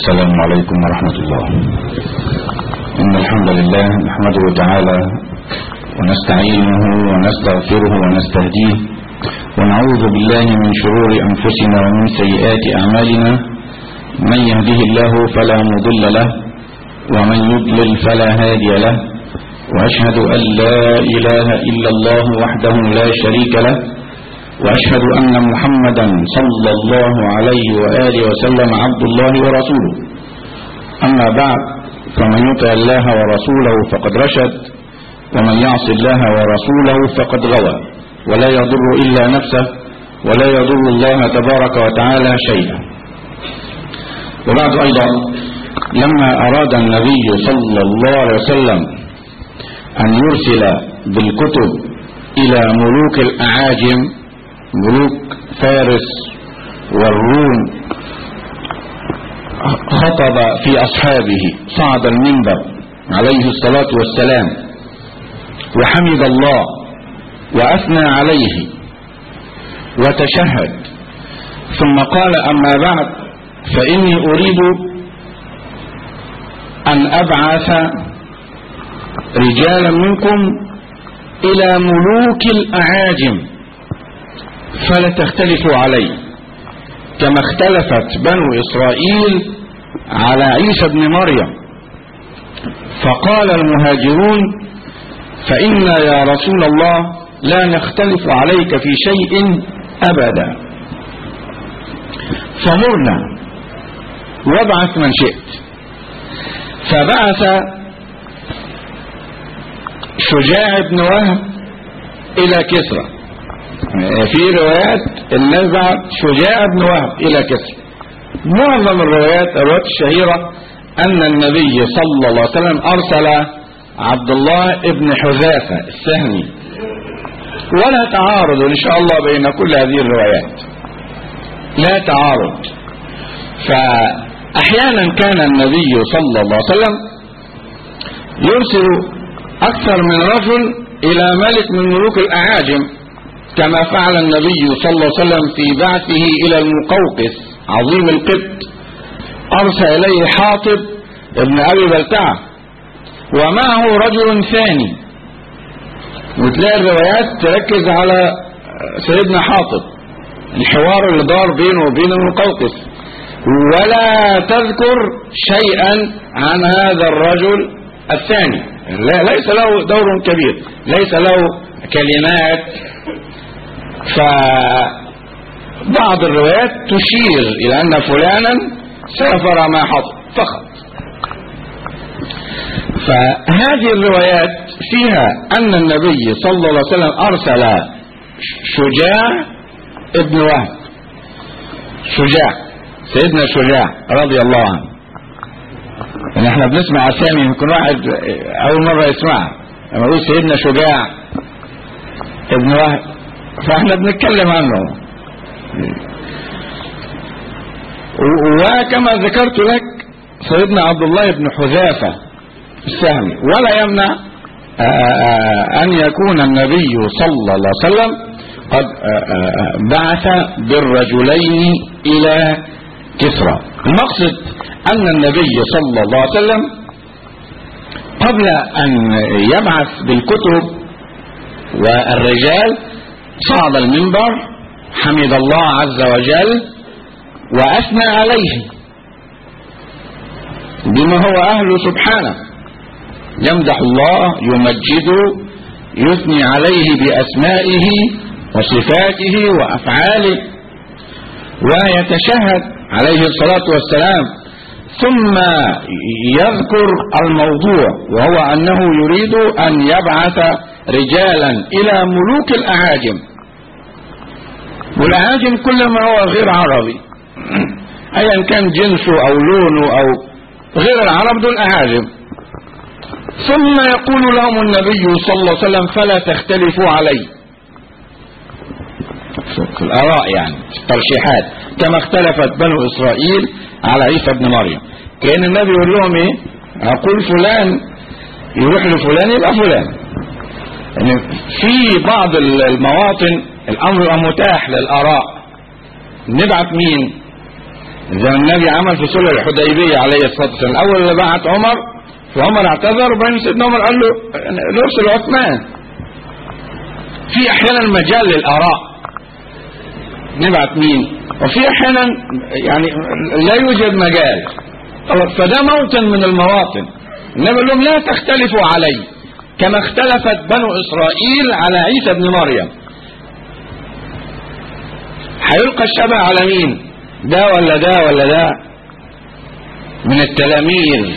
السلام عليكم ورحمة الله إن الحمد لله نحمده تعالى ونستعينه ونستغفره ونستهديه ونعوذ بالله من شرور أنفسنا ومن سيئات أعمالنا من يهده الله فلا مضل له ومن يضلل فلا هادي له وأشهد أن لا إله إلا الله وحده لا شريك له وأشهد أن محمدا صلى الله عليه وآله وسلم عبد الله ورسوله أما بعد فمن يطع الله ورسوله فقد رشد ومن يعص الله ورسوله فقد غوى ولا يضر إلا نفسه ولا يضر الله تبارك وتعالى شيئا وبعد أيضا لما أراد النبي صلى الله عليه وسلم أن يرسل بالكتب إلى ملوك الأعاجم ملوك فارس والروم خطب في أصحابه صعد المنبر عليه الصلاة والسلام وحمد الله وأثنى عليه وتشهد ثم قال أما بعد فإني أريد أن أبعث رجالا منكم إلى ملوك الأعاجم فلا تختلفوا علي كما اختلفت بنو إسرائيل على عيسى بن مريم فقال المهاجرون فإنا يا رسول الله لا نختلف عليك في شيء أبدا فمرنا وابعث من شئت فبعث شجاع بن وهب إلى كسرى في روايات الناس بعت شجاع بن وهب إلى كسرى معظم الروايات الروايات الشهيرة أن النبي صلى الله عليه وسلم أرسل عبد الله بن حذافة السهمي ولا تعارض إن شاء الله بين كل هذه الروايات لا تعارض فأحيانا كان النبي صلى الله عليه وسلم يرسل أكثر من رجل إلى ملك من ملوك الأعاجم كما فعل النبي صلى الله عليه وسلم في بعثه إلى المقوقس عظيم القبط أرسل إليه حاطب ابن أبي بلتعة ومعه رجل ثاني وتلاقي الروايات تركز على سيدنا حاطب الحوار اللي دار بينه وبين المقوقس ولا تذكر شيئا عن هذا الرجل الثاني لا ليس له دور كبير ليس له كلمات فبعض الروايات تشير إلى أن فلانا سافر مع حطب فقط فهذه الروايات فيها أن النبي صلى الله عليه وسلم أرسل شجاع ابن وهب شجاع سيدنا شجاع رضي الله عنه يعني احنا بنسمع اسامي يمكن واحد اول مره يسمعها لما يقول سيدنا شجاع ابن وهب فاحنا بنتكلم عنه وكما ذكرت لك سيدنا عبد الله بن حذافة السهمي ولا يمنع أن يكون النبي صلى الله عليه وسلم قد بعث بالرجلين إلى كسرى المقصد أن النبي صلى الله عليه وسلم قبل أن يبعث بالكتب والرجال صعد المنبر حمد الله عز وجل وأثنى عليه بما هو أهله سبحانه يمدح الله يمجده يثني عليه بأسمائه وصفاته وأفعاله ويتشهد عليه الصلاة والسلام ثم يذكر الموضوع وهو أنه يريد أن يبعث رجالا إلى ملوك الأعاجم والأعاجم كل ما هو غير عربي أيا كان جنسه أو لونه أو غير العرب دول أعاجم ثم يقول لهم النبي صلى الله عليه وسلم فلا تختلفوا علي في الآراء يعني في الترشيحات كما اختلفت بنو إسرائيل على عيسى بن مريم كان النبي يقول لهم ايه اقول فلان يروح لفلان يبقى فلان يعني في بعض المواطن الامر يبقى متاح للاراء نبعت مين زي ما النبي عمل في صلح الحديبية عليه الصلاة والسلام الأول اللي بعت عمر فعمر اعتذر وبعدين سيدنا عمر قال له نرسل عثمان في أحيانا مجال للآراء نبعت مين وفي أحيانا يعني لا يوجد مجال فده موطن من المواطن النبي قال لهم لا تختلفوا علي كما اختلفت بنو إسرائيل على عيسى بن مريم هيلقى الشبه على مين ده ولا ده ولا ده من التلاميذ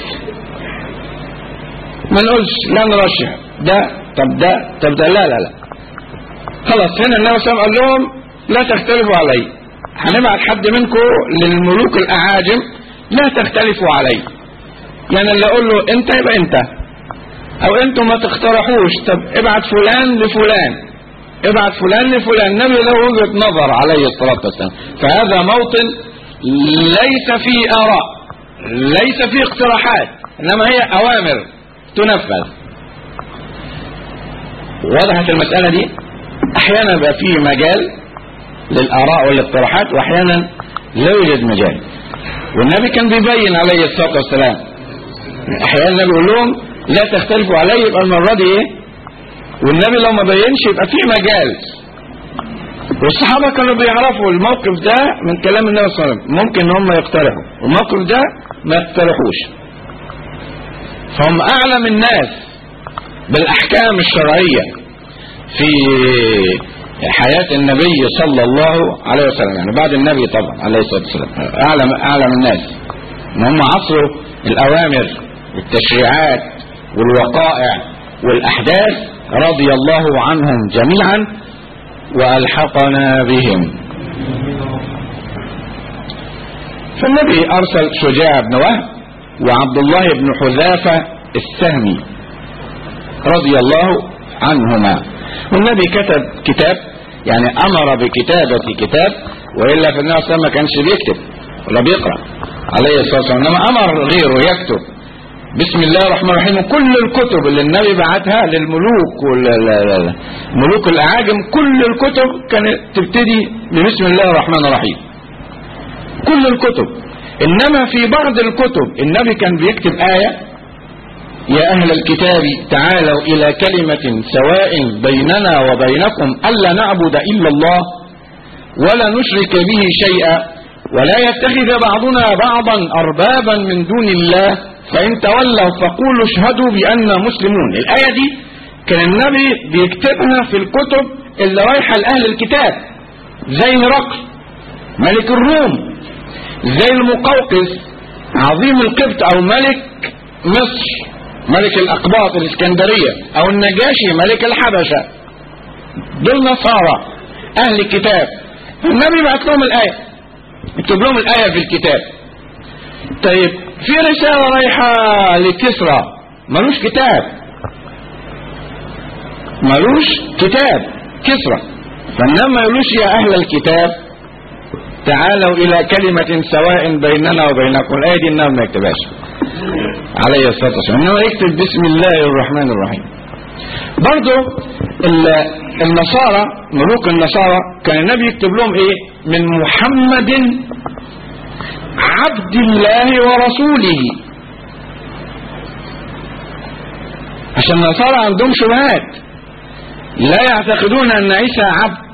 ما نقولش لا نرشح ده طب ده طب ده لا لا لا خلاص هنا النبي صلى الله عليه وسلم قال لهم لا تختلفوا علي هنبعت حد منكم للملوك الاعاجم لا تختلفوا علي يعني اللي اقول له انت يبقى انت او انتم ما تقترحوش طب ابعت فلان لفلان ابعت فلان لفلان النبي له وجهة نظر عليه الصلاة والسلام فهذا موطن ليس فيه آراء ليس فيه اقتراحات إنما هي أوامر تنفذ وضحت المسألة دي أحيانا يبقى فيه مجال للآراء والاقتراحات وأحيانا لا يوجد مجال والنبي كان بيبين عليه الصلاة والسلام أحيانا النبي يقول لهم لا تختلفوا علي يبقى المرة دي إيه والنبي لو ما بينش يبقى في مجال والصحابة كانوا بيعرفوا الموقف ده من كلام النبي صلى الله عليه وسلم ممكن ان هم يقترحوا والموقف ده ما يقترحوش فهم اعلم الناس بالاحكام الشرعية في حياة النبي صلى الله عليه وسلم يعني بعد النبي طبعا عليه الصلاة والسلام اعلم اعلم الناس ان هم عصروا الاوامر والتشريعات والوقائع والاحداث رضي الله عنهم جميعا وألحقنا بهم فالنبي أرسل شجاع بن وهب وعبد الله بن حذافة السهمي رضي الله عنهما والنبي كتب كتاب يعني أمر بكتابة كتاب وإلا في الناس ما كانش بيكتب ولا بيقرأ عليه الصلاة والسلام إنما أمر غيره يكتب بسم الله الرحمن الرحيم كل الكتب اللي النبي بعتها للملوك ملوك الاعاجم كل الكتب كانت تبتدي بسم الله الرحمن الرحيم كل الكتب انما في بعض الكتب النبي كان بيكتب آية يا اهل الكتاب تعالوا الى كلمة سواء بيننا وبينكم الا نعبد الا الله ولا نشرك به شيئا ولا يتخذ بعضنا بعضا اربابا من دون الله فإن تولوا فقولوا اشهدوا بأننا مسلمون الآية دي كان النبي بيكتبها في الكتب اللي رايحة لأهل الكتاب زي هرقل ملك الروم زي المقوقس عظيم القبط أو ملك مصر ملك الأقباط الإسكندرية أو النجاشي ملك الحبشة دول نصارى أهل الكتاب النبي بعت لهم الآية يكتب لهم الآية في الكتاب طيب في رسالة رايحة لكسرى ملوش كتاب ملوش كتاب كسرى فانما يقولوش يا اهل الكتاب تعالوا الى كلمة سواء بيننا وبينكم الايه دي النبي ما يكتبهاش عليه الصلاة والسلام انما يكتب بسم الله الرحمن الرحيم برضو النصارى ملوك النصارى كان النبي يكتب لهم ايه من محمد عبد الله ورسوله عشان النصارى عندهم شبهات لا يعتقدون ان عيسى عبد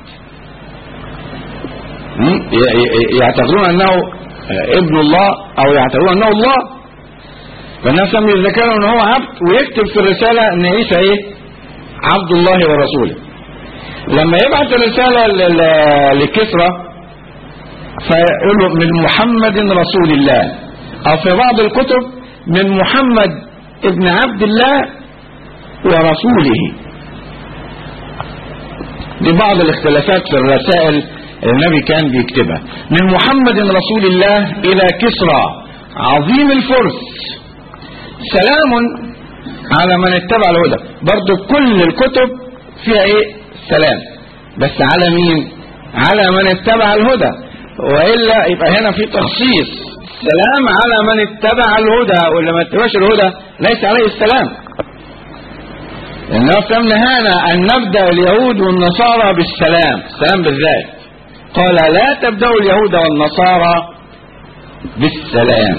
يعتقدون انه ابن الله او يعتقدون انه الله فالناس لم يذكروا ان هو عبد ويكتب في الرسالة ان عيسى ايه عبد الله ورسوله لما يبعث الرسالة لكسرى فيقول له من محمد رسول الله او في بعض الكتب من محمد ابن عبد الله ورسوله دي بعض الاختلافات في الرسائل النبي كان بيكتبها من محمد رسول الله الى كسرى عظيم الفرس سلام على من اتبع الهدى برضو كل الكتب فيها ايه سلام بس على مين على من اتبع الهدى وإلا يبقى هنا في تخصيص سلام على من اتبع الهدى واللي ما اتبعش الهدى ليس عليه السلام النبي نهانا أن نبدأ اليهود والنصارى بالسلام السلام بالذات قال لا تبدأوا اليهود والنصارى بالسلام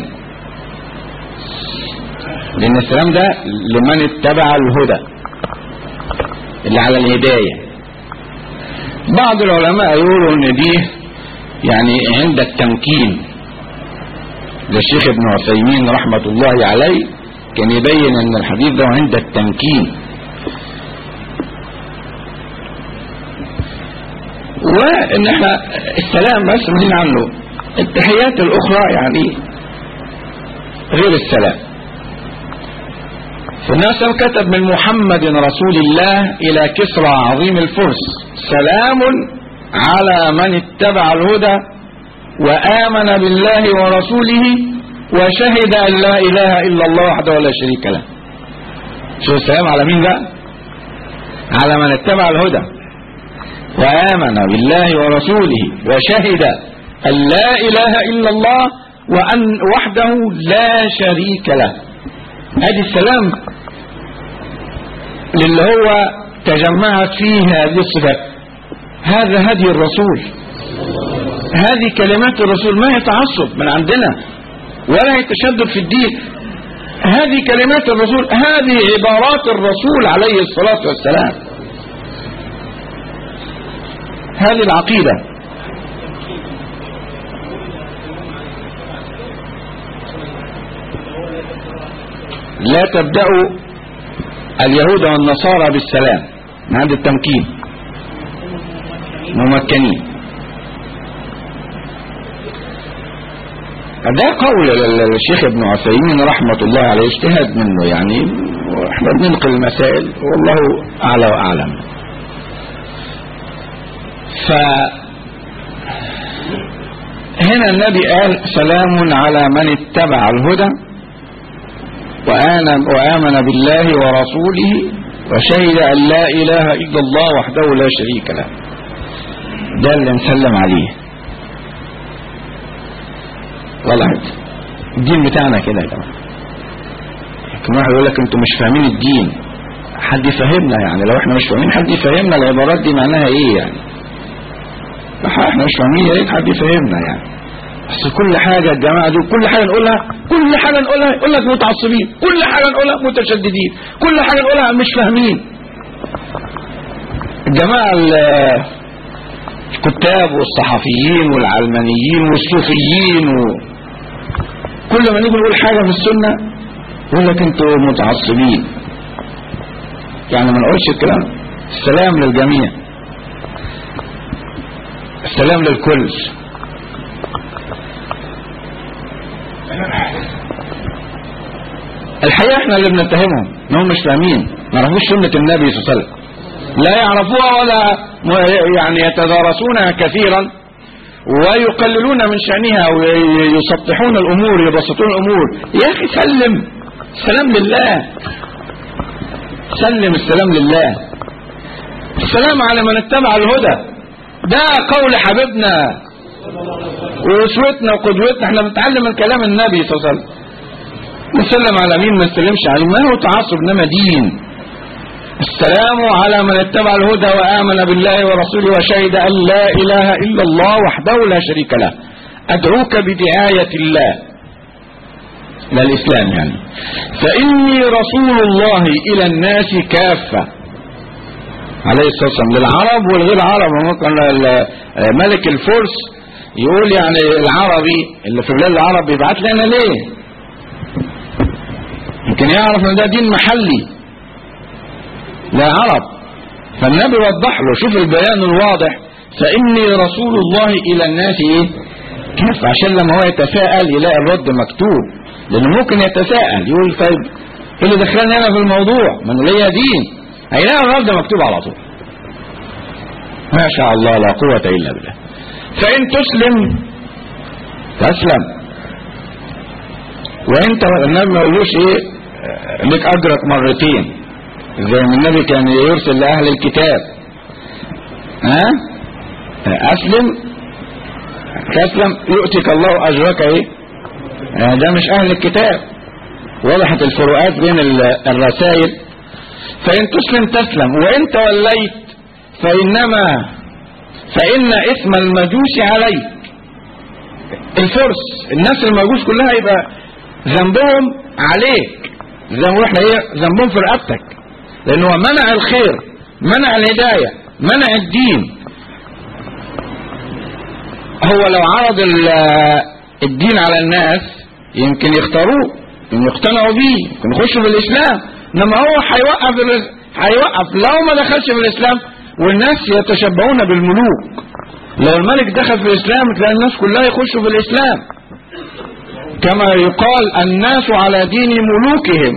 لأن السلام ده لمن اتبع الهدى اللي على الهداية بعض العلماء يقولوا ان دي يعني عند التمكين للشيخ ابن عثيمين رحمة الله عليه كان يبين ان الحديث ده عند التمكين وان احنا السلام بس مسؤولين عنه التحيات الاخرى يعني غير السلام فالناس كتب من محمد رسول الله الى كسرى عظيم الفرس سلام على من اتبع الهدى وامن بالله ورسوله وشهد ان لا اله الا الله وحده لا شريك له شو السلام على مين بقى على من اتبع الهدى وآمن بالله ورسوله وشهد أن لا إله إلا الله وأن وحده لا شريك له هذه السلام للي هو تجمعت فيه هذه الصفات هذا هدي الرسول هذه كلمات الرسول ما هي تعصب من عندنا ولا هي تشدد في الدين هذه كلمات الرسول هذه عبارات الرسول عليه الصلاة والسلام هذه العقيدة لا تبدأوا اليهود والنصارى بالسلام من عند التمكين ممكنين ده قول الشيخ ابن عثيمين رحمة الله عليه اجتهاد منه يعني واحنا بننقل المسائل والله أعلى وأعلم ف هنا النبي قال سلام على من اتبع الهدى وآمن, وآمن بالله ورسوله وشهد أن لا إله إلا الله وحده لا شريك له ده اللي نسلم عليه والله الدين بتاعنا كده يا جماعه كم واحد يقول لك انتوا مش فاهمين الدين حد يفهمنا يعني لو احنا مش فاهمين حد يفهمنا العبارات دي معناها ايه يعني احنا مش فاهمين يا ريت حد يفهمنا يعني بس كل حاجة الجماعة دول كل حاجة نقولها كل حاجة نقولها يقول لك متعصبين كل حاجة نقولها متشددين كل حاجة نقولها مش فاهمين الجماعة الكتاب والصحفيين والعلمانيين والصوفيين و... كل ما نيجي نقول حاجة في السنة يقول لك انتوا متعصبين يعني ما نقولش الكلام السلام للجميع السلام للكل الحقيقة احنا اللي بنتهمهم انهم مش فاهمين ما يعرفوش سنة النبي صلى الله عليه وسلم لا يعرفوها ولا يعني يتدارسونها كثيرا ويقللون من شأنها ويسطحون الأمور يبسطون الأمور يا أخي سلم السلام لله سلم السلام لله السلام على من اتبع الهدى ده قول حبيبنا واسوتنا وقدوتنا احنا بنتعلم من كلام النبي صلى الله عليه وسلم نسلم على مين ما نسلمش عليه ما هو تعصب انما دين السلام على من اتبع الهدى وآمن بالله ورسوله وشهد أن لا إله إلا الله وحده لا شريك له أدعوك بدعاية الله إلى الإسلام يعني فإني رسول الله إلى الناس كافة عليه الصلاة والسلام للعرب والغير عرب ممكن ملك الفرس يقول يعني العربي اللي في بلاد العرب بيبعت لنا ليه يمكن يعرف ان ده دين محلي لا عرب فالنبي وضح له شوف البيان الواضح فإني رسول الله إلى الناس إيه كيف عشان لما هو يتساءل يلاقي الرد مكتوب لأنه ممكن يتساءل يقول طيب ايه اللي دخلني أنا في الموضوع من ليا دين هيلاقي الرد مكتوب على طول ما شاء الله لا قوة إلا بالله فإن تسلم تسلم وانت النبي ما يقولوش ايه لك اجرك مرتين زي ما النبي كان يرسل لأهل الكتاب ها أسلم تسلم يؤتك الله أجرك إيه ده مش أهل الكتاب وضحت الفروقات بين الرسائل فإن تسلم تسلم وإن توليت فإنما فإن إثم المجوس عليك الفرس الناس المجوس كلها يبقى ذنبهم عليك زي ما احنا ايه ذنبهم في رقبتك لان هو منع الخير منع الهدايه منع الدين هو لو عرض الدين على الناس يمكن يختاروه يمكن يقتنعوا بيه يمكن يخشوا في الاسلام انما هو هيوقف هيوقف لو ما دخلش في الاسلام والناس يتشبهون بالملوك لو الملك دخل في الاسلام تلاقي الناس كلها يخشوا في الاسلام كما يقال الناس على دين ملوكهم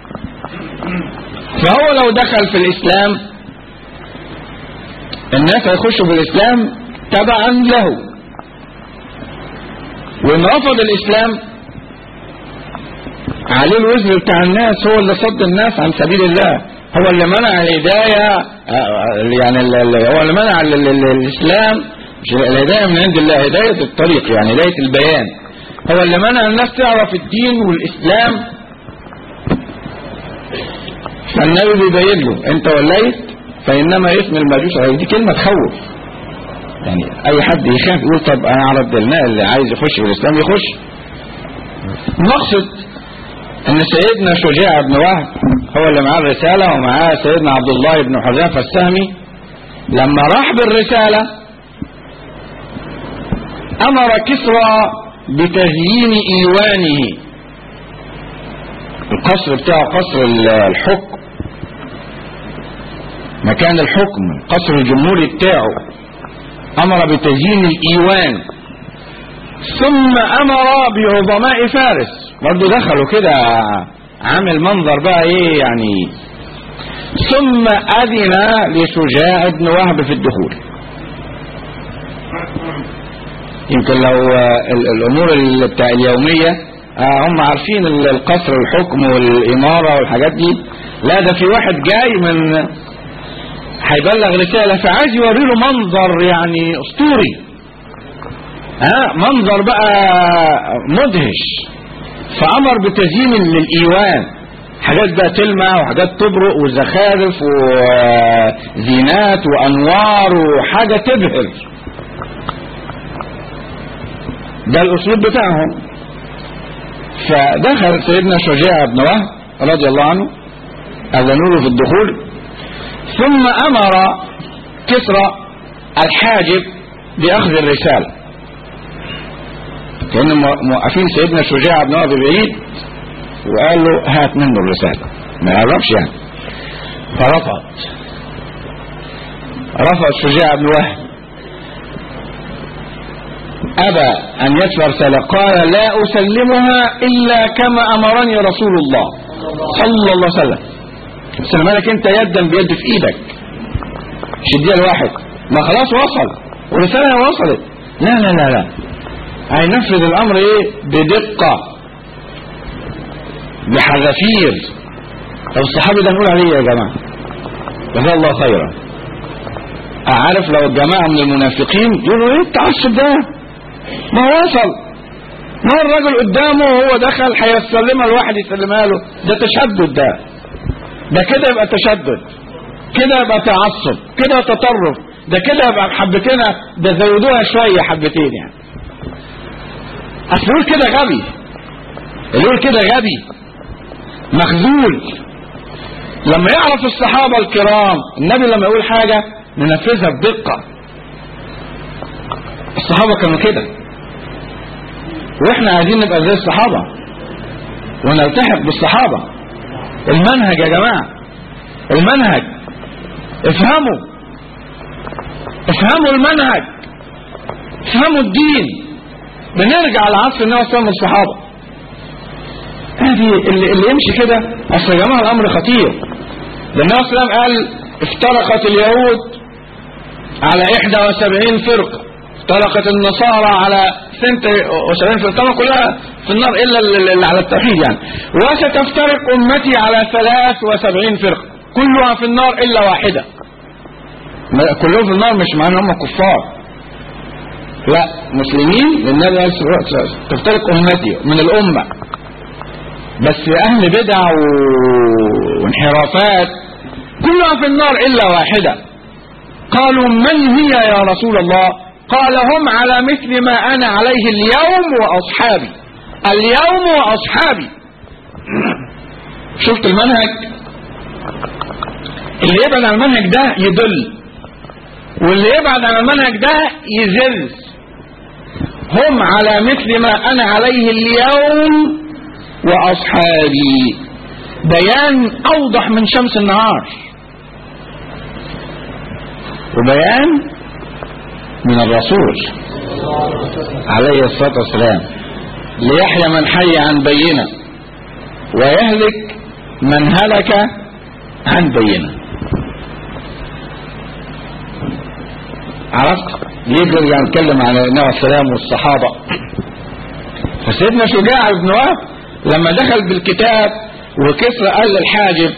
فهو لو دخل في الاسلام الناس هيخشوا في الاسلام تبعا له وان رفض الاسلام عليه الوزن بتاع الناس هو اللي صد الناس عن سبيل الله هو اللي منع الهداية يعني هو اللي منع الاسلام مش الهداية من عند الله هداية الطريق يعني هداية البيان هو اللي منع الناس تعرف الدين والاسلام فالنبي بيبين له انت وليت فانما اسم المجوس دي كلمة تخوف يعني اي حد يخاف يقول طب انا اعرف لنا اللي عايز يخش في الاسلام يخش المقصد ان سيدنا شجاع بن وهب هو اللي معاه الرسالة ومعاه سيدنا عبد الله بن حذافة السهمي لما راح بالرسالة امر كسرى بتزيين ايوانه القصر بتاعه قصر الحكم مكان الحكم قصر الجمهوري بتاعه امر بتزيين الايوان ثم امر بعظماء فارس برضه دخلوا كده عامل منظر بقى ايه يعني ثم اذن لشجاع بن وهب في الدخول يمكن لو الامور بتاع اليوميه هم عارفين القصر الحكم والاماره والحاجات دي لا ده في واحد جاي من هيبلغ رسالة فعايز يوري له منظر يعني اسطوري ها منظر بقى مدهش فامر بتزيين للايوان حاجات بقى تلمع وحاجات تبرق وزخارف وزينات وانوار وحاجة تبهر ده الاسلوب بتاعهم فدخل سيدنا شجاع بن وهب رضي الله عنه اذنوا له في الدخول ثم امر كسرى الحاجب باخذ الرسالة كان موقفين سيدنا شجاع بن وهب بعيد وقال له هات منه الرسالة ما يعرفش يعني فرفض رفض شجاع بن وهب أبى أن يدفع رسالة قال لا أسلمها إلا كما أمرني رسول الله صلى الله عليه وسلم بس مالك انت يدا بيد في ايدك مش اديها لواحد ما خلاص وصل ورسالة وصلت لا لا لا لا هينفذ الامر ايه بدقة بحذافير طب الصحابي ده نقول عليه يا جماعة جزاه الله خيرا عارف لو الجماعة من المنافقين يقولوا ايه التعصب ده ما هو وصل ما هو الراجل قدامه وهو دخل هيسلمها الواحد يسلمها له ده تشدد ده ده كده يبقى تشدد كده يبقى تعصب كده تطرف ده كده يبقى حبتين ده زودوها شوية حبتين يعني اصل يقول كده غبي اللي يقول كده غبي مخذول لما يعرف الصحابة الكرام النبي لما يقول حاجة ننفذها بدقة الصحابة كانوا كده واحنا عايزين نبقى زي الصحابة ونلتحق بالصحابة المنهج يا جماعة المنهج افهموا افهموا المنهج افهموا الدين بنرجع لعصر النبي صلى الله عليه وسلم الصحابة هذه اللي, اللي يمشي كده اصل يا جماعة الامر خطير ده النبي صلى الله عليه وسلم قال افترقت اليهود على 71 فرقة افترقت النصارى على 72 فرقة كلها في النار الا اللي على التوحيد يعني وستفترق امتي على 73 فرقة كلها في النار الا واحدة كلهم في النار مش معنى هم كفار لا مسلمين للنبي عليه الصلاه والسلام تفترق امتي من الامه بس اهل بدع وانحرافات كلها في النار الا واحده قالوا من هي يا رسول الله قال هم على مثل ما أنا عليه اليوم وأصحابي اليوم وأصحابي شفت المنهج اللي يبعد عن المنهج ده يدل واللي يبعد عن المنهج ده يزل هم على مثل ما أنا عليه اليوم وأصحابي بيان أوضح من شمس النهار وبيان من الرسول عليه الصلاة والسلام ليحيى من حي عن بينة ويهلك من هلك عن بينة عرفت يقدر يعني نتكلم عن النبي عليه السلام والصحابة فسيدنا شجاع بن وهب لما دخل بالكتاب وكسرى قال للحاجب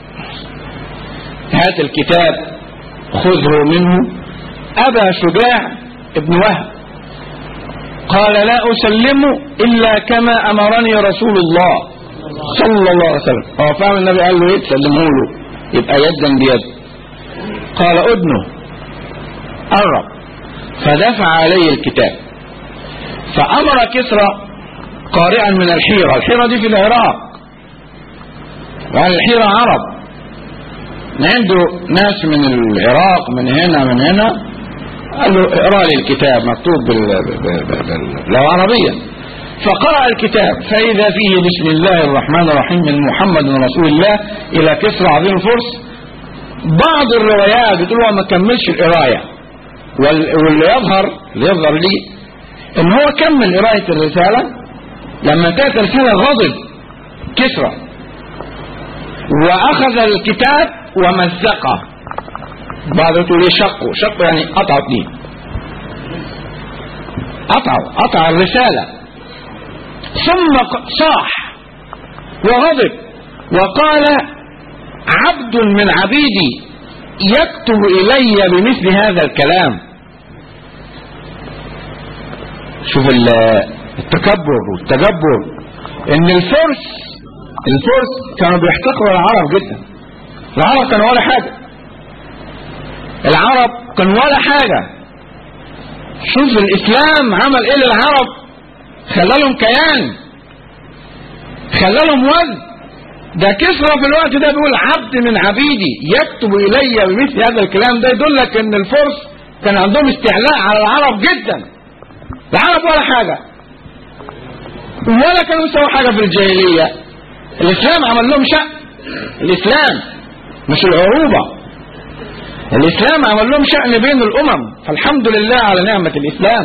هات الكتاب خذه منه أبى شجاع ابن وهب قال لا أسلمه إلا كما أمرني رسول الله صلى الله عليه وسلم هو فاهم النبي قال له ايه تسلمه له يبقى يدا بيد قال أدنه قرب فدفع عليه الكتاب فأمر كسرى قارئا من الحيرة الحيرة دي في العراق وعلى الحيرة عرب عنده ناس من العراق من هنا من هنا قال له اقرا لي الكتاب مكتوب بال... بال... بال... باللغة العربية فقرأ الكتاب فإذا فيه بسم الله الرحمن الرحيم من محمد رسول الله إلى كسرى عظيم الفرس بعض الروايات بتقول هو ما كملش القرايه وال- واللي يظهر اللي يظهر لي ان هو كمل قرايه الرساله لما انتهت الرساله غضب كسرى واخذ الكتاب ومزقه بعض تقول ايه شقه شقه يعني قطع اثنين قطعه قطع الرساله ثم ق- صاح وغضب وقال عبد من عبيدي يكتب إلي بمثل هذا الكلام شوف ال- التكبر والتجبر ان الفرس الفرس كانوا بيحتقروا العرب جدا العرب كانوا ولا حاجة العرب كانوا ولا حاجة شوف الاسلام عمل ايه للعرب خلالهم كيان خلالهم وزن ده كسرى في الوقت ده بيقول عبد من عبيدي يكتب الي بمثل هذا الكلام ده يدلك ان الفرس كان عندهم استعلاء على العرب جدا العرب ولا حاجة ولا كانوا يسووا حاجة في الجاهلية الاسلام عمل لهم شأن الاسلام مش العروبة الاسلام عمل لهم شأن بين الامم فالحمد لله على نعمة الاسلام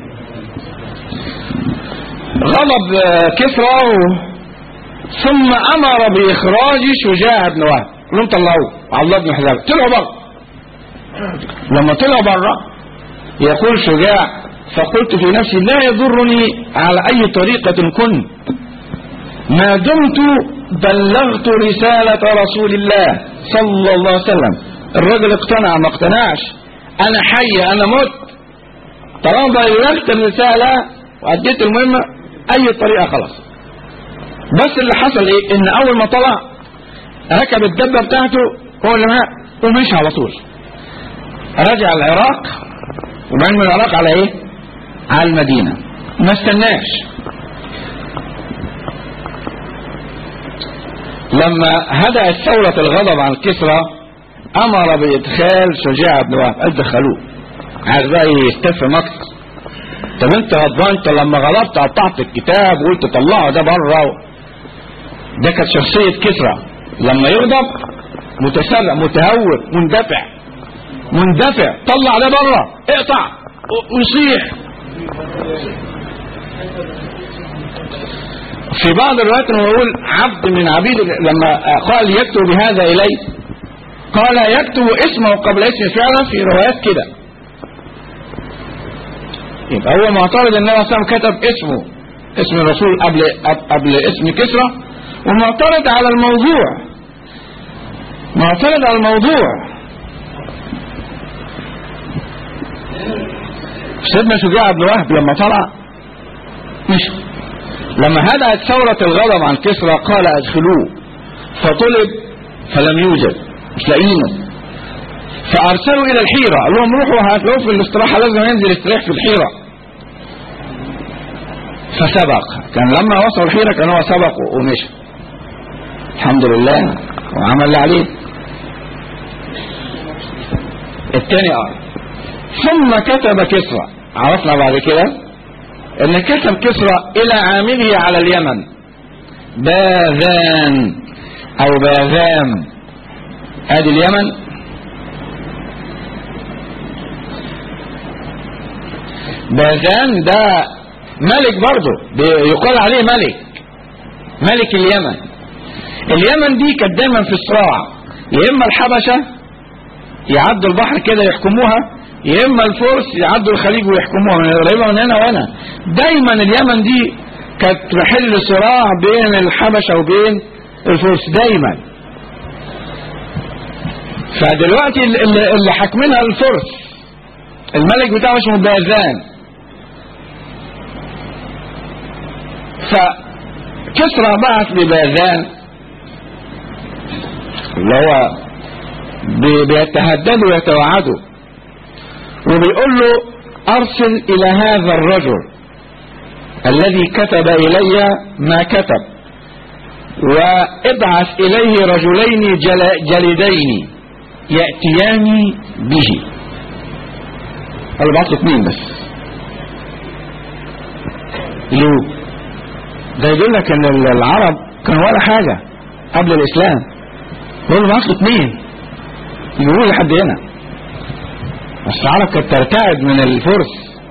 غضب آه، كسرى و- ثم امر باخراج شجاع بن وهب قال لهم طلعوه عبد الله بن حذافه طلعوا بره لما طلعوا بره يقول شجاع فقلت في نفسي لا يضرني على اي طريقه كنت ما دمت بلغت رساله رسول الله صلى الله عليه وسلم الرجل اقتنع ما اقتنعش انا حي انا مت طالما بلغت الرساله واديت المهمه اي طريقه خلاص بس اللي حصل ايه ان اول ما طلع ركب الدبه بتاعته هو اللي معاه ومشي على طول رجع العراق وبعدين من العراق على ايه على المدينه ما استناش لما هدأت ثورة الغضب عن كسرى أمر بإدخال شجاع بن وهب قال دخلوه عايز بقى يستفهم أكتر طب أنت غضبان أنت لما غلبت قطعت الكتاب وقلت طلعه ده بره ده كانت شخصية كسرى لما يغضب متسرع متهور مندفع مندفع طلع ده بره اقطع و- ويصيح في بعض الروايات انه يقول عبد من عبيد لما قال يكتب بهذا الي قال يكتب اسمه قبل اسم فعلا في روايات كده يبقى هو معترض ان النبي صلى الله عليه وسلم كتب اسمه اسم الرسول قبل قبل اسم كسرى ومعترض على الموضوع معترض على الموضوع سيدنا شجاع بن وهب لما طلع مشي لما هدأت ثورة الغضب عن كسرى قال ادخلوه فطلب فلم يوجد مش لاقينه فارسلوا الى الحيره قال لهم روحوا هتلاقوه في الاستراحه لازم ينزل يستريح في الحيره فسبق كان لما وصل الحيره كان هو سبق ومشى الحمد لله وعمل اللي عليه الثاني اه ثم كتب كسرى عرفنا بعد كده ان كتب كسرى الى عامله على اليمن باذان او باذام ادي اليمن باذان ده ملك برضه يقال عليه ملك ملك اليمن اليمن دي كانت دايما في صراع يا اما الحبشه يعدوا البحر كده يحكموها يا اما الفرس يعدوا الخليج ويحكموها من قريبه من هنا وهنا دايما اليمن دي كانت محل صراع بين الحبشه وبين الفرس دايما فدلوقتي اللي, اللي حاكمينها الفرس الملك بتاعه اسمه باذان فكسرى بعث لباذان اللي هو بيتهددوا ويتوعدوا وبيقول له ارسل الى هذا الرجل الذي كتب الي ما كتب وابعث اليه رجلين جل جلدين ياتيان به قال له بعت له اثنين بس ليه ده يدل لك ان العرب كانوا ولا حاجه قبل الاسلام يقول له بعت له اثنين يقولوا لحد هنا بس العرب كانت ترتعد من الفرس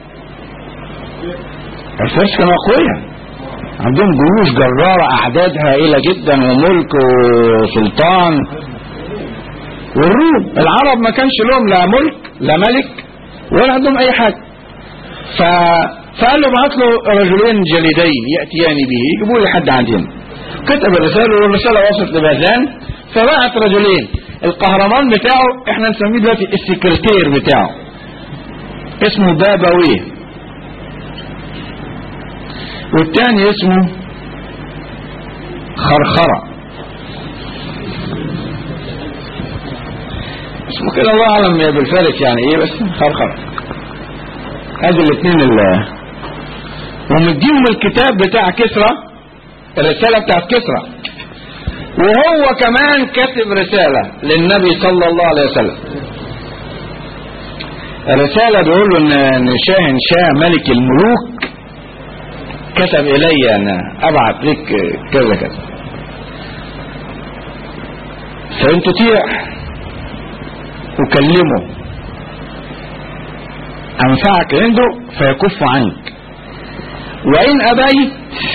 الفرس كانوا اقوياء عندهم جيوش جرارة اعداد هائلة جدا وملك وسلطان والروم العرب ما كانش لهم لا ملك لا ملك ولا عندهم اي حاجة ف... فقال له بعت له رجلين جليدين يأتيان به يجيبوا لي حد عندنا كتب الرسالة والرسالة وصلت لبازان فبعت رجلين القهرمان بتاعه احنا نسميه دلوقتي السكرتير بتاعه اسمه بابويه والتاني اسمه خرخرة اسمه كده الله اعلم بالفارس يعني ايه بس خرخرة ادي الاثنين اللي ومديهم الكتاب بتاع كسرى الرسالة بتاعت كسرى وهو كمان كاتب رسالة للنبي صلى الله عليه وسلم الرسالة بيقول له ان شاه شاه ملك الملوك كتب الي ان ابعت لك كذا كذا فان تطيع وكلمه انفعك عنده فيكف عنك وان ابيت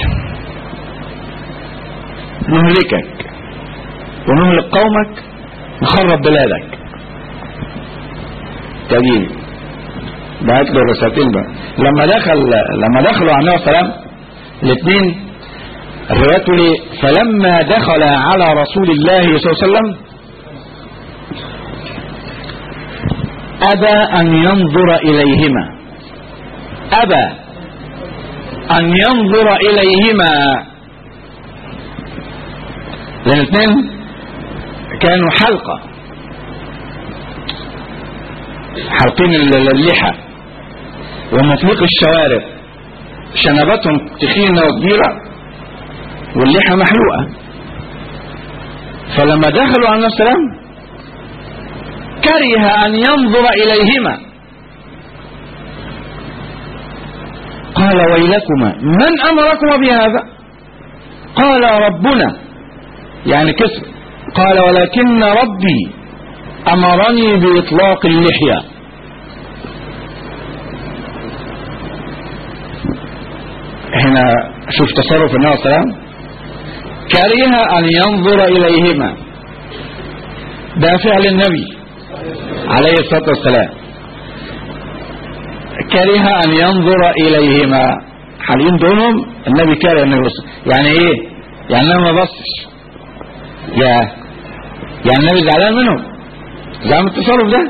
نهلكك ونهلك قومك نخرب بلادك تجيب بعت له رسالتين بقى لما دخل لما دخلوا على النبي صلى الله عليه وسلم الاثنين الروايات لي فلما دخل على رسول الله صلى الله عليه وسلم ابى ان ينظر اليهما ابى ان ينظر اليهما لان الاثنين كانوا حلقة حالقين اللحى ومطلق الشوارب شنباتهم تخينة وكبيرة واللحى محلوقة فلما دخلوا على السلام كره أن ينظر إليهما قال ويلكما من أمركما بهذا قال ربنا يعني كسر قال ولكن ربي أمرني بإطلاق اللحية هنا شوف تصرف النبي صلى الله عليه وسلم كره أن ينظر إليهما ده فعل النبي عليه الصلاة والسلام كره أن ينظر إليهما حالين دونهم النبي كره أن يبص يعني إيه يعني أنا ما بصش يا يعني النبي زعلان منهم زعل من التصرف ده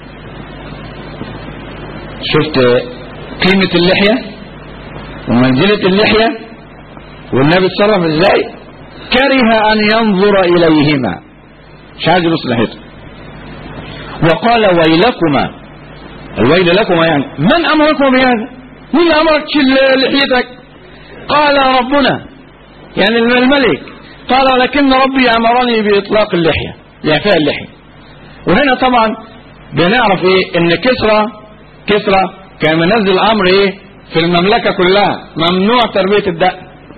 شفت قيمة اللحية ومنزلة اللحية والنبي اتصرف ازاي كره ان ينظر اليهما مش عايز يبص لحيته وقال ويلكما الويل لكما يعني من أمركم بهذا مين أمرك تشيل لحيتك قال ربنا يعني الملك قال لكن ربي أمرني بإطلاق اللحية لإعفاء اللحية وهنا طبعا بنعرف ايه ان كسرى كسرى كان منزل امر ايه في المملكة كلها ممنوع تربية الدق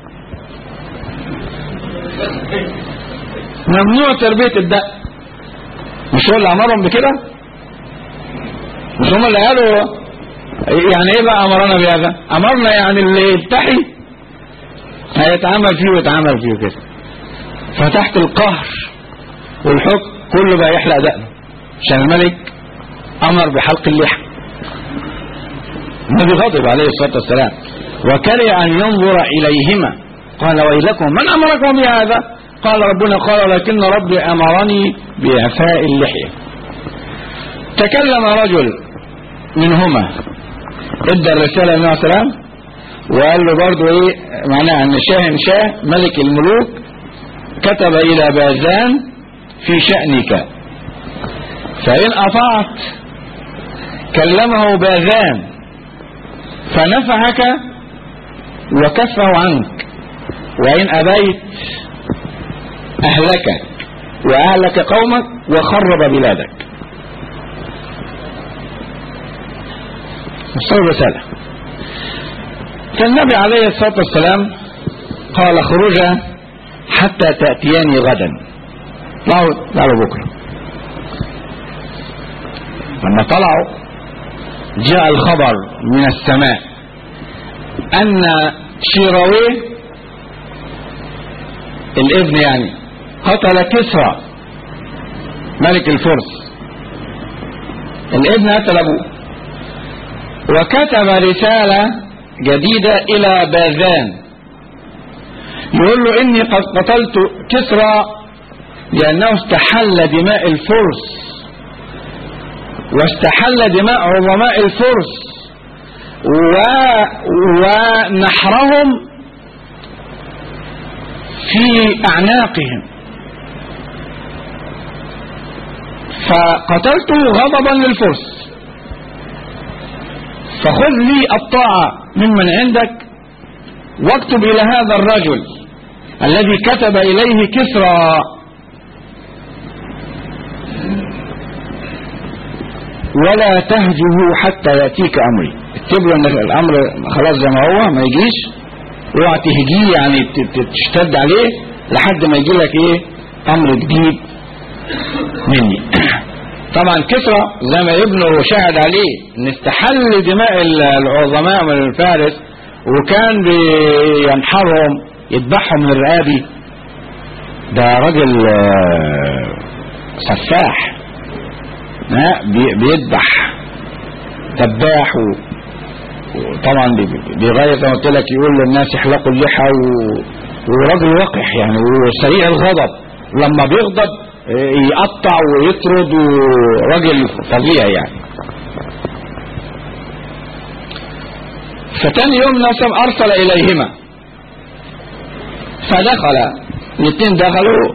ممنوع تربية الدق مش هو اللي امرهم بكده مش هم اللي قالوا يعني ايه بقى امرنا بهذا امرنا يعني اللي يلتحي هيتعامل فيه ويتعامل فيه كده فتحت القهر والحكم كله بقى يحلق دقنه عشان الملك امر بحلق اللحى النبي غضب عليه الصلاه والسلام وكره ان ينظر اليهما قال ويلكم من امركم بهذا قال ربنا قال لكن ربي امرني باعفاء اللحيه تكلم رجل منهما ادى الرساله للنبي عليه السلام وقال له برضه ايه معناها ان شاه شاه ملك الملوك كتب الى باذان في شأنك فإن أطعت كلمه باذان فنفعك وكفه عنك وإن أبيت أهلكك وأهلك قومك وخرب بلادك وصل رسالة فالنبي عليه الصلاة والسلام قال خروجا حتى تأتياني غدا طلعوا طلعوا بكرة لما طلعوا جاء الخبر من السماء أن شيراويه الابن يعني قتل كسرى ملك الفرس الابن قتل ابوه وكتب رسالة جديدة إلى باذان يقول له إني قد قتلت كسرى لأنه استحل دماء الفرس واستحل دماء عظماء الفرس و... ونحرهم في أعناقهم فقتلته غضبا للفرس فخذ لي الطاعة ممن عندك واكتب إلى هذا الرجل الذي كتب إليه كسرى ولا تهجه حتى يأتيك أمري اكتب له ان الأمر خلاص زي ما هو ما يجيش اوعى تهجيه يعني تشتد عليه لحد ما يجي لك ايه أمر جديد مني طبعا كسرى زي ما ابنه شاهد عليه ان استحل دماء العظماء من الفارس وكان بينحرهم يذبحهم من الرقابي ده راجل سفاح بيذبح ذباح وطبعا بيغير زي ما قلت لك يقول للناس يحلقوا اللحى وراجل وقح يعني وسريع الغضب لما بيغضب يقطع ويطرد وراجل فظيع يعني فتاني يوم نسم ارسل اليهما فدخل الاثنين دخلوا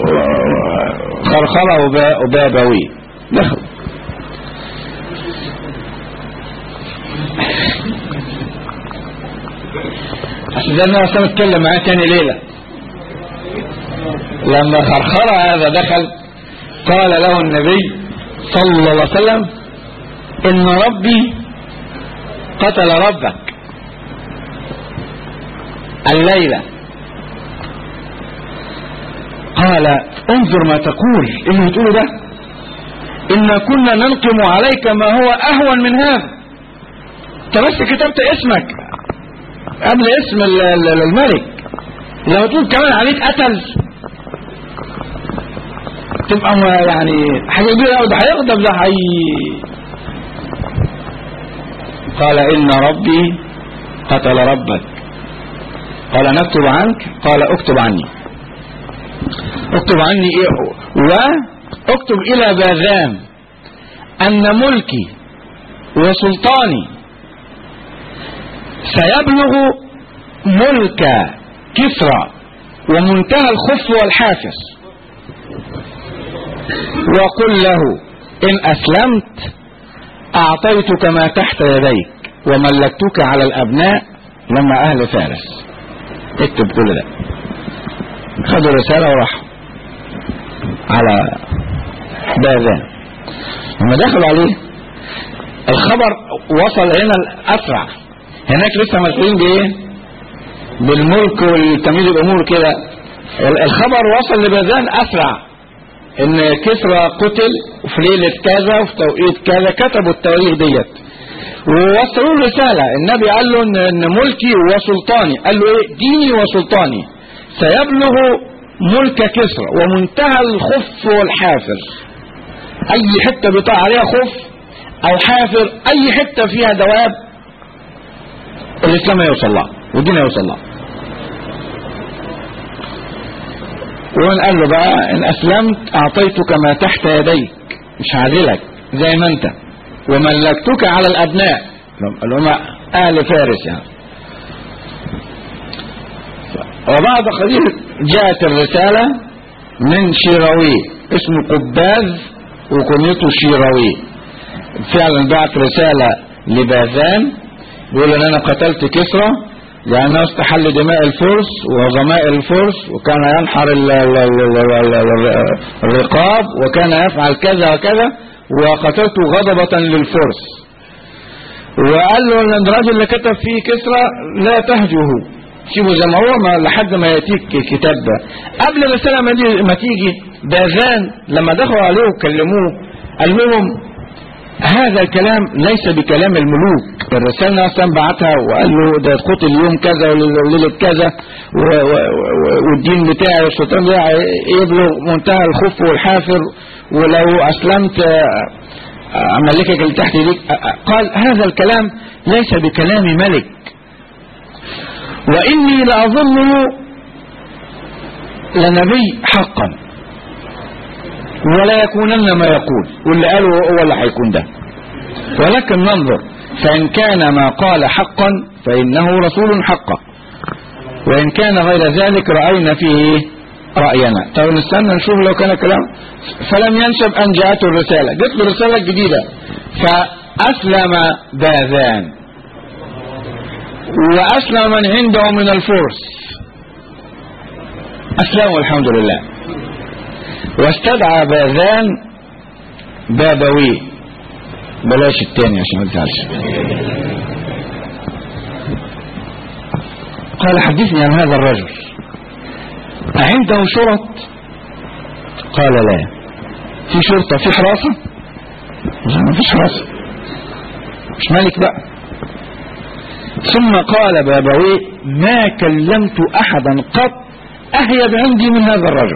خرخرة وبابوي دخلوا عشان ده النبي صلى اتكلم معاه تاني ليلة لما خرخرة هذا دخل قال له النبي صلى الله عليه وسلم ان ربي قتل ربك الليلة قال انظر ما تقول اللي بتقوله ده إنا كنا ننقم عليك ما هو أهون من هذا انت بس كتبت اسمك قبل اسم الملك لو تقول كمان عليك قتل تبقى يعني حاجة كبيرة أوي ده هيغضب ده هي قال إن ربي قتل ربك قال نكتب عنك قال اكتب عني اكتب عني ايه واكتب الى باذان ان ملكي وسلطاني سيبلغ ملك كسرى ومنتهى الخف والحافظ وقل له إن أسلمت أعطيتك ما تحت يديك وملكتك على الأبناء لما أهل فارس اكتب كل ده خدوا الرسالة وراحوا على باذان لما دخلوا عليه الخبر وصل هنا الأسرع هناك لسه مسؤولين بإيه بالملك والتمييز الأمور كده الخبر وصل لباذان أسرع ان كسرى قتل في ليلة كذا وفي توقيت كذا كتبوا التواريخ ديت ووصلوا له رسالة النبي قال له ان إن ملكي وسلطاني قال له ايه ديني وسلطاني سيبلغ ملك كسرى ومنتهى الخف والحافر اي حتة بيطلع عليها خف او حافر اي حتة فيها دواب الاسلام يوصل لها والدين يوصل لها ومن قال له بقى ان اسلمت اعطيتك ما تحت يديك مش هعدلك زي ما انت وملكتك على الابناء اللي هم اهل فارس يعني وبعد قليل جاءت الرسالة من شيراوي اسمه قباز وكنيته شيراوي فعلا بعت رسالة لباذان بيقول ان انا قتلت كسرى لأنه استحل دماء الفرس وضمائر الفرس وكان ينحر ال- ال- ال- ال- ال- الرقاب وكان يفعل كذا وكذا وقتلت غضبة للفرس وقال له ان الراجل اللي كتب فيه كسرى لا تهجه سيبه زي ما هو ما لحد ما ياتيك كتاب ده قبل الرسالة ما دي- ما تيجي باذان لما دخلوا عليه وكلموه قال لهم هذا الكلام ليس بكلام الملوك الرسالة أصلا بعتها وقال له ده قتل يوم كذا وليلة كذا و- و- و- والدين بتاعي والسلطان بتاعي يبلغ منتهى الخف والحافر ولو أسلمت آه، أملكك اللي تحت يديك آه، آه، قال هذا الكلام ليس بكلام ملك وإني لأظنه لنبي حقا ولا يكونن ما يقول واللي قاله هو اللي هيكون ده ولكن ننظر فإن كان ما قال حقا فإنه رسول حقا وإن كان غير ذلك رأينا فيه رأينا طب نستنى نشوف لو كان كلام فلم ينشب أن جاءته الرسالة جت له رسالة جديدة فأسلم باذان وأسلم من عنده من الفرس أسلموا الحمد لله واستدعى باذان بابوي بلاش التاني عشان ما تزعلش قال حدثني عن هذا الرجل أعنده شرط قال لا في شرطة في حراسة لا ما فيش حراسة مش مالك بقى ثم قال بابوي ما كلمت أحدا قط أهيب عندي من هذا الرجل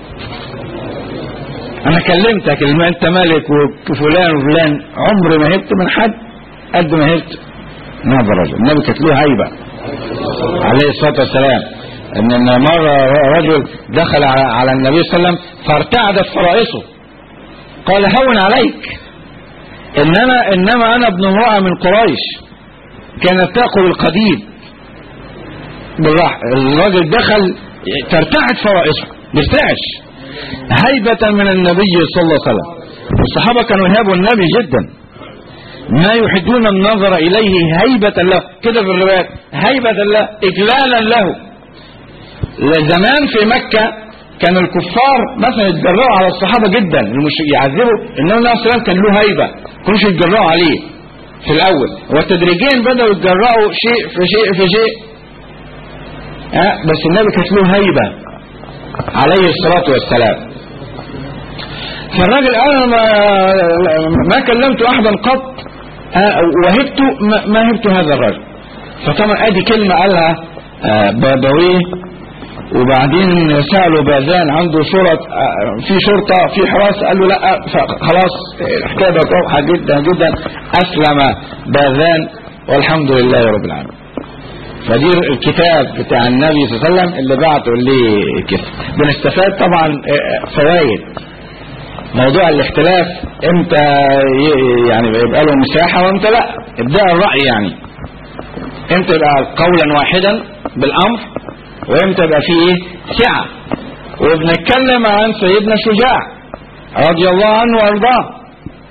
انا كلمتك الم- انت مالك وفلان وفلان عمري ما هبت من حد قد ما هبت من هذا الرجل النبي كانت له هيبه عليه الصلاه والسلام ان إن مره رجل دخل على على النبي صلى الله عليه وسلم فارتعدت فرائصه قال هون عليك انما انما انا ابن امراه من قريش كانت تاكل القديد بالراحه الراجل دخل ترتعد فرائصه بيرتعش هيبة من النبي صلى الله عليه وسلم الصحابة كانوا يهابوا النبي جدا ما يحدون النظر إليه هيبة له كده في الروايات هيبة له إجلالا له زمان في مكة كان الكفار مثلا يتجرأوا على الصحابة جدا المش يعذبوا إنما النبي صلى الله عليه وسلم كان له هيبة كانوش يتجرأوا عليه في الأول وتدريجيا بدأوا يتجرأوا شيء في شيء في شيء ها بس النبي كانت له هيبة عليه الصلاة والسلام فالراجل قال أنا ما, ما كلمت أحدا قط آه، وهبت ما, ما هبت هذا الرجل فطبعا ادي كلمة قالها آه، بابويه وبعدين سألوا باذان عنده شرط آه، في شرطة في حراسة قال له لا خلاص الحكاية بقت واضحة جدا جدا أسلم باذان والحمد لله رب العالمين فدي الكتاب بتاع النبي صلى الله عليه وسلم اللي بعته لي كده بنستفاد طبعا آه، فوائد موضوع الاختلاف امتى ي- يعني يبقى له مساحة وامتى لا ابداء الرأي يعني امتى يبقى قولا واحدا بالامر وامتى يبقى فيه ايه سعة وبنتكلم عن سيدنا شجاع رضي الله عنه وارضاه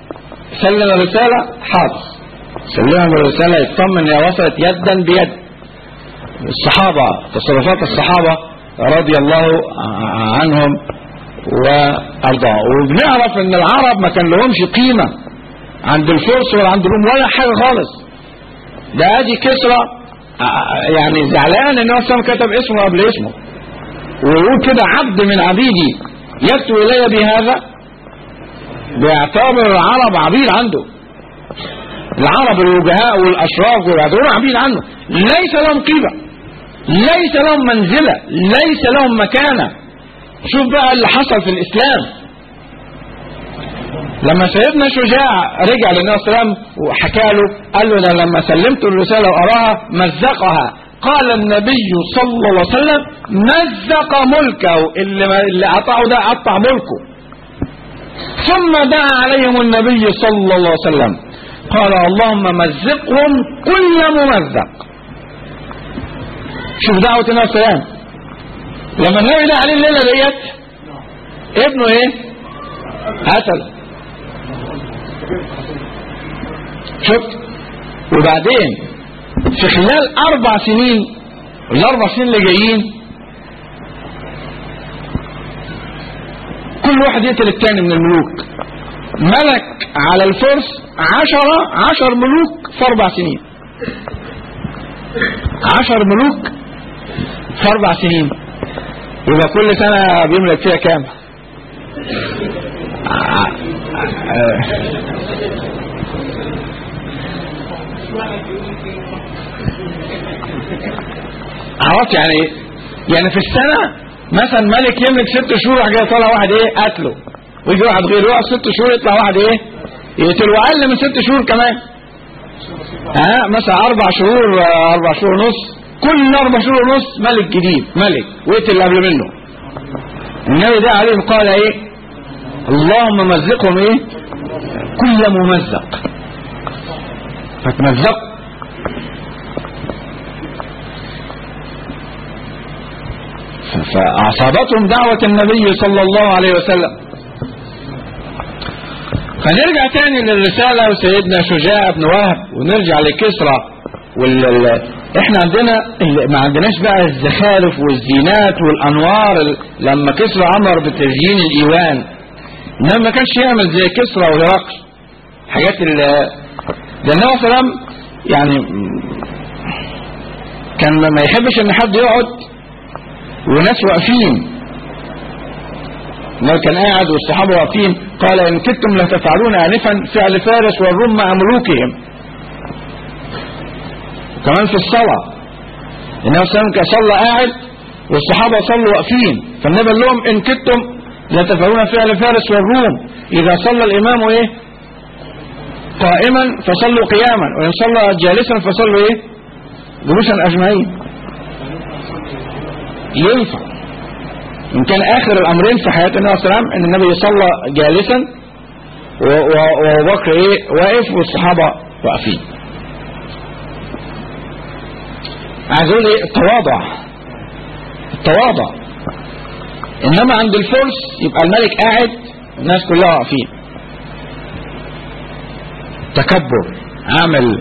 سلم الرسالة حاضر سلم الرسالة يطمن هي وصلت يدا بيد الصحابة تصرفات الصحابة رضي الله عنهم وأرضاهم وبنعرف ان العرب ما كان لهمش قيمة عند الفرس ولا عند الروم ولا حاجة خالص ده ادي كسرى يعني زعلان ان هو كتب اسمه قبل اسمه ويقول كده عبد من عبيدي يكتب الي بهذا بيعتبر العرب عبيد عنده العرب الوجهاء والاشراف والعدوان عبيد عنه ليس لهم قيمه ليس لهم منزله ليس لهم مكانه شوف بقى اللي حصل في الاسلام لما سيدنا شجاع رجع للنبي صلى الله عليه وسلم وحكى له قال له انا لما سلمت الرساله وقراها مزقها قال النبي صلى الله عليه وسلم مزق ملكه اللي اللي قطعه ده قطع ملكه ثم دعا عليهم النبي صلى الله عليه وسلم قال اللهم مزقهم كل ممزق شوف دعوة النبي صلى الله عليه وسلم لما النبي دعا عليه الليلة ديت ابنه ايه قتل شفت وبعدين في خلال اربع سنين الاربع سنين اللي جايين كل واحد يقتل التاني من الملوك ملك على الفرس عشرة عشر ملوك في اربع سنين عشر ملوك في اربع سنين يبقى كل سنة بيملك فيها كام عرفت يعني يعني في السنة مثلا ملك يملك ست شهور راح جاي طالع واحد ايه قتله ويجي واحد غيره يقعد ست شهور يطلع واحد ايه يقتله اقل من ست شهور كمان ها مثلا اربع شهور اربع شهور ونص كل اربع شهور ونص ملك جديد ملك وقتل اللي قبل منه النبي ده عليهم قال ايه اللهم مزقهم ايه كل ممزق فتمزق فأصابتهم دعوة النبي صلى الله عليه وسلم فنرجع تاني للرسالة وسيدنا شجاع بن وهب ونرجع لكسرى وال... احنا عندنا ال... ما عندناش بقى الزخارف والزينات والانوار ال... لما كسرى امر بتزيين الايوان انما ما كانش يعمل زي كسرى وهرقل حاجات ال... ده النبي صلى الله عليه وسلم يعني كان ما يحبش ان حد يقعد وناس واقفين لو كان قاعد والصحابة واقفين قال إن كنتم لتفعلون آنفا فعل فارس والروم مع ملوكهم كمان في الصلاة النبي صلى الله عليه وسلم صلى قاعد والصحابة صلوا واقفين فالنبي قال لهم إن كنتم لتفعلون فعل فارس والروم إذا صلى الإمام إيه قائما فصلوا قياما وإن صلى جالسا فصلوا إيه جلوسا أجمعين ينفع إن كان آخر الأمرين في حياة النبي صلى الله عليه وسلم أن النبي صلى جالسا وأبو بكر إيه واقف والصحابة واقفين عايز أقول إيه التواضع التواضع إنما عند الفرس يبقى الملك قاعد الناس كلها واقفين تكبر عامل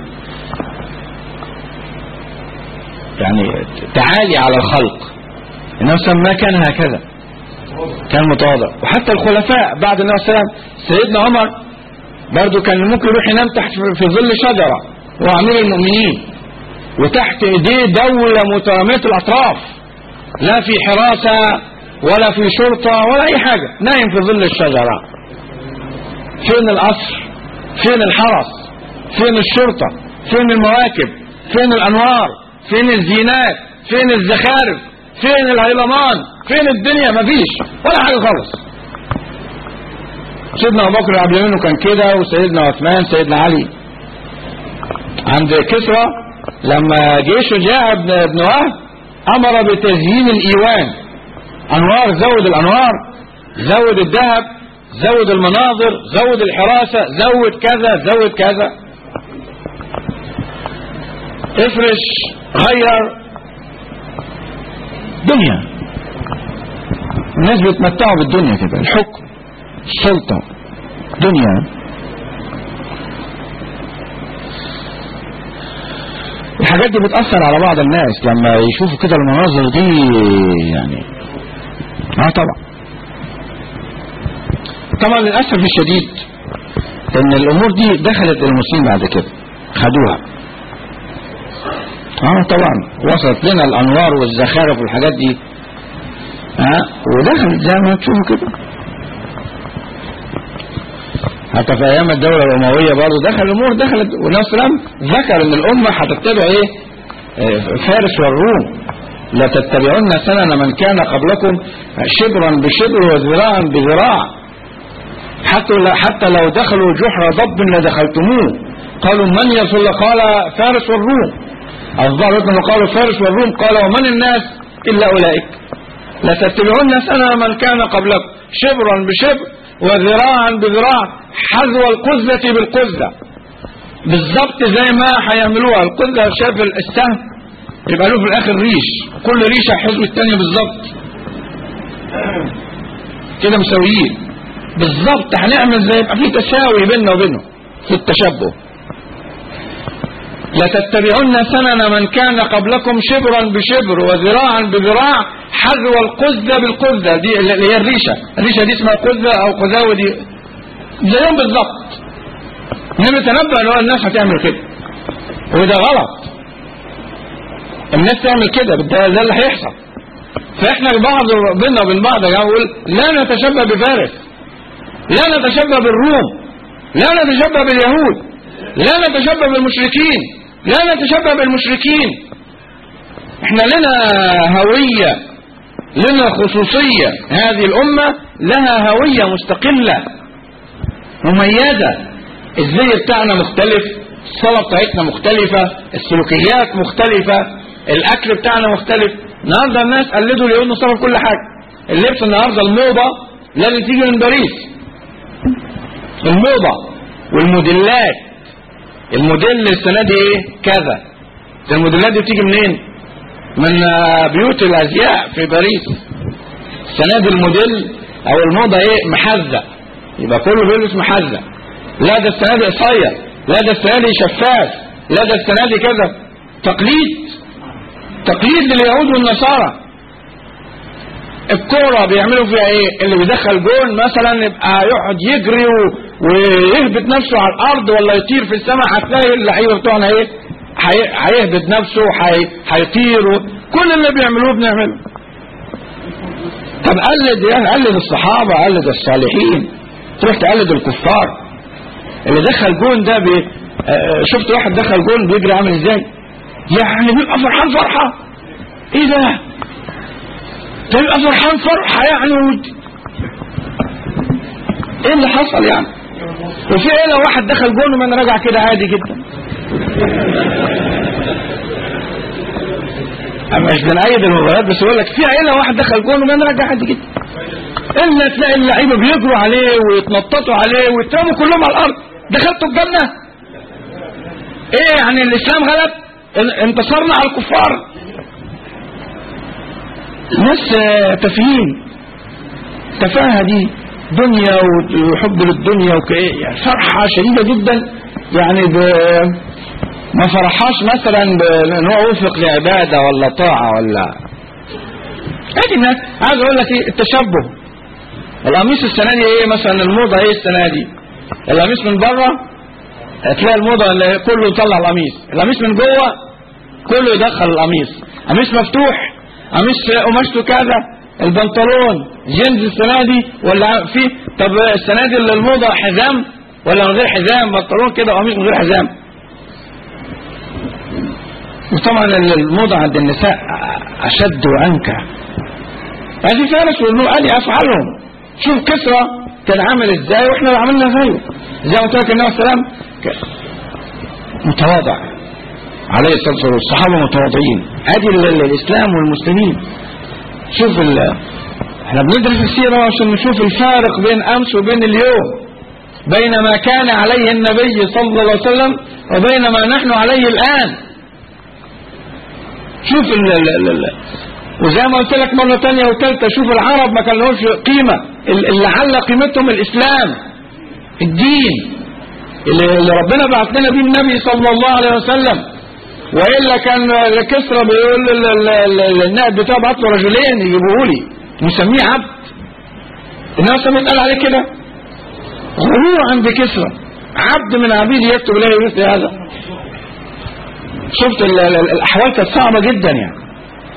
يعني تعالي على الخلق النبي صلى الله عليه وسلم ما كان هكذا كان متواضع وحتى الخلفاء بعد النبي صلى الله عليه وسلم سيدنا عمر برضه كان ممكن يروح ينام تحت في ظل شجرة هو أمير المؤمنين وتحت ايديه دولة مترامية الأطراف لا في حراسة ولا في شرطة ولا أي حاجة نايم في ظل الشجرة فين القصر فين الحرس فين الشرطة فين المواكب فين الأنوار فين الزينات فين الزخارف فين الهيلمان فين الدنيا مفيش ولا حاجة خالص سيدنا ابو بكر قبل منه كان كده وسيدنا عثمان سيدنا علي عند كسرى لما جه شجاع بن ابن وهب امر بتزيين الايوان انوار زود الانوار زود الذهب زود المناظر زود الحراسة زود كذا زود كذا افرش غير دنيا الناس بيتمتعوا بالدنيا كده الحكم السلطة دنيا الحاجات دي بتأثر على بعض الناس لما يشوفوا كده المناظر دي يعني اه طبعا طبعا للأسف الشديد ان الامور دي دخلت المسلمين بعد كده خدوها اه طبعا وصلت لنا الانوار والزخارف والحاجات دي ها ودخلت زي ما تشوفوا كده حتى في ايام الدولة الاموية برضه دخل الامور دخلت والنبي صلى الله عليه وسلم ذكر ان الامة هتتبع ايه آه، فارس والروم لا تتبعون سنن من كان قبلكم شبرا بشبر وذراعا بذراع حتى حتى لو دخلوا جحر ضب لدخلتموه قالوا من يصل قال فارس والروم الظاهر انه قالوا فارس والروم قال ومن الناس الا اولئك لتتبعون سنن من كان قبلكم شبرا بشبر وذراعا بذراع حذو القزة بالقزة بالظبط زي ما هيعملوها القزة شاف السهم يبقى له في الاخر ريش كل ريشة حذو الثانية بالظبط كده مساويين بالظبط هنعمل زي يبقى في تساوي بيننا وبينهم في التشبه لتتبعن سنن من كان قبلكم شبرا بشبر وذراعا بذراع حذو القزة بالقزة دي اللي هي الريشة الريشة دي اسمها قزة او قزاوة دي زيهم بالظبط انما تنبأ ان هو الناس هتعمل كده وده غلط الناس تعمل كده ده ده اللي هيحصل فاحنا البعض بيننا وبين بعض يا جماعه نقول لا نتشبه بفارس لا نتشبه بالروم لا نتشبه باليهود لا نتشبه بالمشركين لا نتشبه بالمشركين احنا لنا هوية لنا خصوصية هذه الأمة لها هوية مستقلة مميزة الزي بتاعنا مختلف الصلاة بتاعتنا مختلفة السلوكيات مختلفة الأكل بتاعنا مختلف النهارده الناس قلدوا اليهود نصارى في كل حاجة اللبس النهارده الموضة لازم تيجي من باريس الموضة والموديلات الموديل السنة دي ايه كذا ده الموديلات دي بتيجي منين من آه، بيوت الازياء في باريس السنة دي الموديل او الموضة ايه محزق يبقى كله بيلبس محزق لا ده السنة دي قصير لا ده السنة دي شفاف لا ده السنة دي كذا تقليد تقليد لليهود والنصارى الكورة بيعملوا فيها ايه اللي بيدخل جون مثلا يبقى يقعد يجري و... ويهبط نفسه على الارض ولا يطير في السماء هتلاقي اللعيبه بتوعنا ايه هي- هيهبط نفسه هي- هيطير و... كل اللي بيعملوه بنعمله طب قلد يعني قلد الصحابة قلد الصالحين تروح تقلد الكفار اللي دخل جون ده بي... آه، شفت واحد دخل جون بيجري عامل ازاي يعني بيبقى فرحان فرحة ايه ده ده بيبقى فرحان فرحة يعني ود... ايه اللي حصل يعني وفي ايه لو واحد دخل جون ومن رجع كده عادي جدا أما مش بنأيد المباريات بس يقول لك في عيله واحد دخل جون ومن رجع عادي جدا الا تلاقي اللعيبه بيجروا عليه ويتنططوا عليه ويترموا كلهم على الارض دخلتوا الجنه ايه يعني الاسلام غلب ان- انتصرنا على الكفار ناس آه، تافهين تفاهه دي دنيا وحب للدنيا وكايه يعني فرحه شديده جدا يعني ب ما فرحاش مثلا بان هو وفق لعباده ولا طاعه ولا ادي الناس عايز اقول لك ايه التشبه القميص السنه دي ايه مثلا الموضه ايه السنه دي القميص من بره هتلاقي الموضه اللي كله يطلع القميص القميص من جوه كله يدخل القميص قميص مفتوح قميص قماشته كذا البنطلون جينز السنه دي ولا في طب السنه دي اللي الموضه حزام ولا من غير حزام بنطلون كده قميص من غير حزام وطبعا الموضة عند النساء أشد وأنكى هذه فارس والنور ادي أفعالهم شوف كسرى كان عامل ازاي واحنا اللي عملنا زيه زي ما قلت لك النبي صلى الله عليه وسلم ك- متواضع عليه الصلاة والسلام الصحابة متواضعين ادي ال- ال- الإسلام والمسلمين شوف ال... احنا بندرس السيرة عشان نشوف الفارق بين أمس وبين اليوم بين ما كان عليه النبي صلى الله عليه وسلم وبين ما نحن عليه الآن شوف ال ال ال وزي ما قلت لك مرة تانية وثالثة شوف العرب ما كان لهمش قيمة ال- اللي على قيمتهم الإسلام الدين اللي اللي ربنا بعت لنا بيه النبي صلى الله عليه وسلم والا كان كسرى بيقول ال- ال- ال- النائب بتاعه بعت له رجلين يجيبوه لي مسميه عبد الناس سمعت قال عليه كده غرور عند كسرى عبد من عبيد يكتب له مثل هذا شفت ال- ال- الاحوال كانت صعبه جدا يعني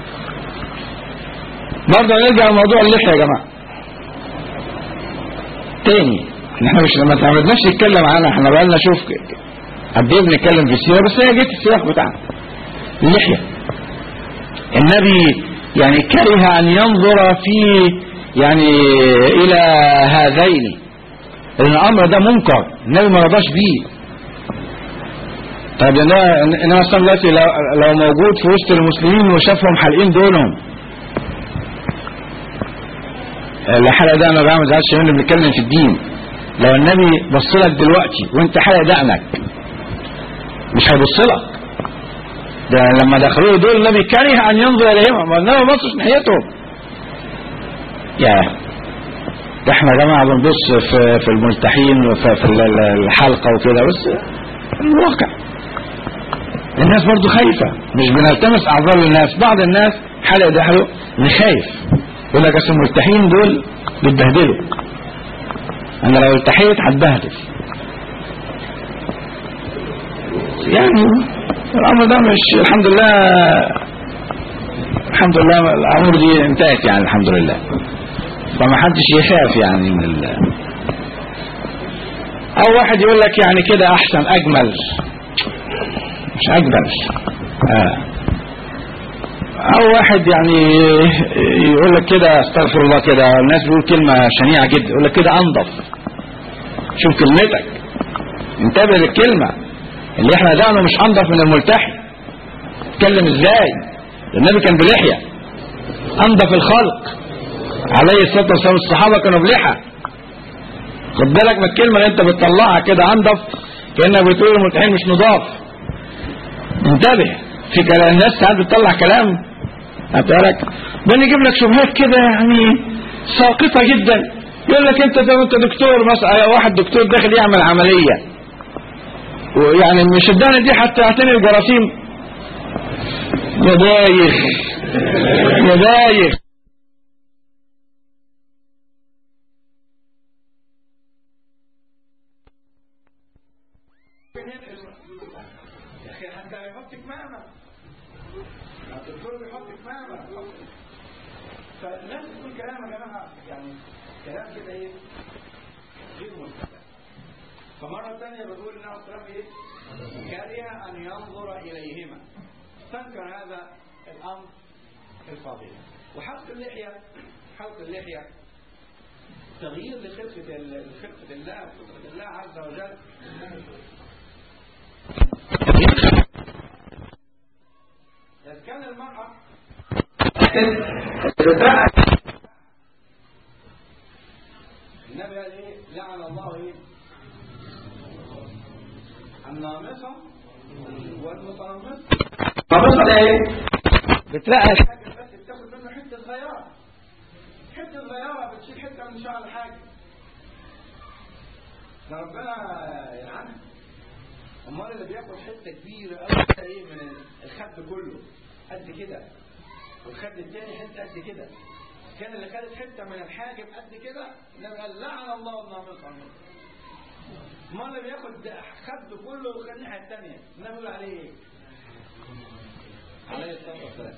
برضه نرجع لموضوع اللحيه يا جماعه تاني احنا مش ما تعودناش نتكلم عنها احنا بقالنا شوف قد ايه بنتكلم في السيره بس هي جت السياق بتاعنا اللحيه النبي يعني كره ان ينظر في يعني الى هذين لان الامر ده منكر النبي ما رضاش بيه طيب النبي صلى الله عليه وسلم لو لو موجود في وسط المسلمين وشافهم حالقين دونهم الحلقه ده انا بعمل زعلش منه بنتكلم في الدين لو النبي بص لك دلوقتي وانت حلق دقنك مش هيبص لك ده لما دخلوا دول النبي كره ان ينظر اليهم ما النبي ما بصش ناحيتهم يا ده احنا يا جماعه بنبص في في الملتحين وفي في ال- ال- الحلقه وكده بس الواقع الناس برضو خايفه مش بنلتمس اعذار الناس بعض الناس حلق ده حلق خايف يقول لك اصل الملتحين دول بيتبهدلوا انا لو التحيت هتبهدل يعني الامر ده مش الحمد لله الحمد لله الامور دي انتهت يعني الحمد لله فما حدش يخاف يعني من ال او واحد يقول لك يعني كده احسن اجمل مش اجمل آه. او واحد يعني يقول لك كده استغفر الله كده الناس بيقول كلمه شنيعه جدا يقول لك كده انضف شوف كلمتك انتبه للكلمه اللي احنا دعنا مش انضف من الملتحي اتكلم ازاي النبي كان بلحيه انضف الخلق عليه الصلاه والسلام الصحابه كانوا بلحى خد بالك من الكلمه اللي انت بتطلعها كده انضف كانك بتقول الملتحين مش نضاف انتبه في كلام الناس ساعات بتطلع كلام بالك بنجيب لك شبهات كده يعني ساقطه جدا يقول لك انت زي ما انت دكتور مثلا واحد دكتور داخل يعمل عمليه ويعني مش اداني دي حتى يعطيني الجراثيم يا دايخ يا دايخ يا اخي حتى يحط كمامه الدكتور بيحط كمامه فلازم يكون كلام يا جماعه يعني كلام كده ايه غير مستقبل فمرة ثانية بقول انه اصلا ايه كره ان ينظر اليهما استنكر هذا الامر الفاضل وحلق اللحية حلق اللحية تغيير لخلقة ال- خلقة الله خلقة الله عز وجل إذا كان المرأة النبي قال ايه لعن الله ايه النامصة والمتنمصة النامصة ده ايه بتلاقي الحاجة بس بتاخد منه حتة صغيرة حتة صغيرة بتشيل حتة من شعر الحاجة ده ربنا يلعنها امال اللي بياخد حته كبيره قوي ايه من الخد كله قد كده والخد التاني حته قد كده كان اللي خدت حته من الحاجب قد كده النبي قال لعن الله النامصه امال اللي بياخد خد كله وخد الناحيه الثانيه النبي يقول عليه ايه؟ عليه الصلاه والسلام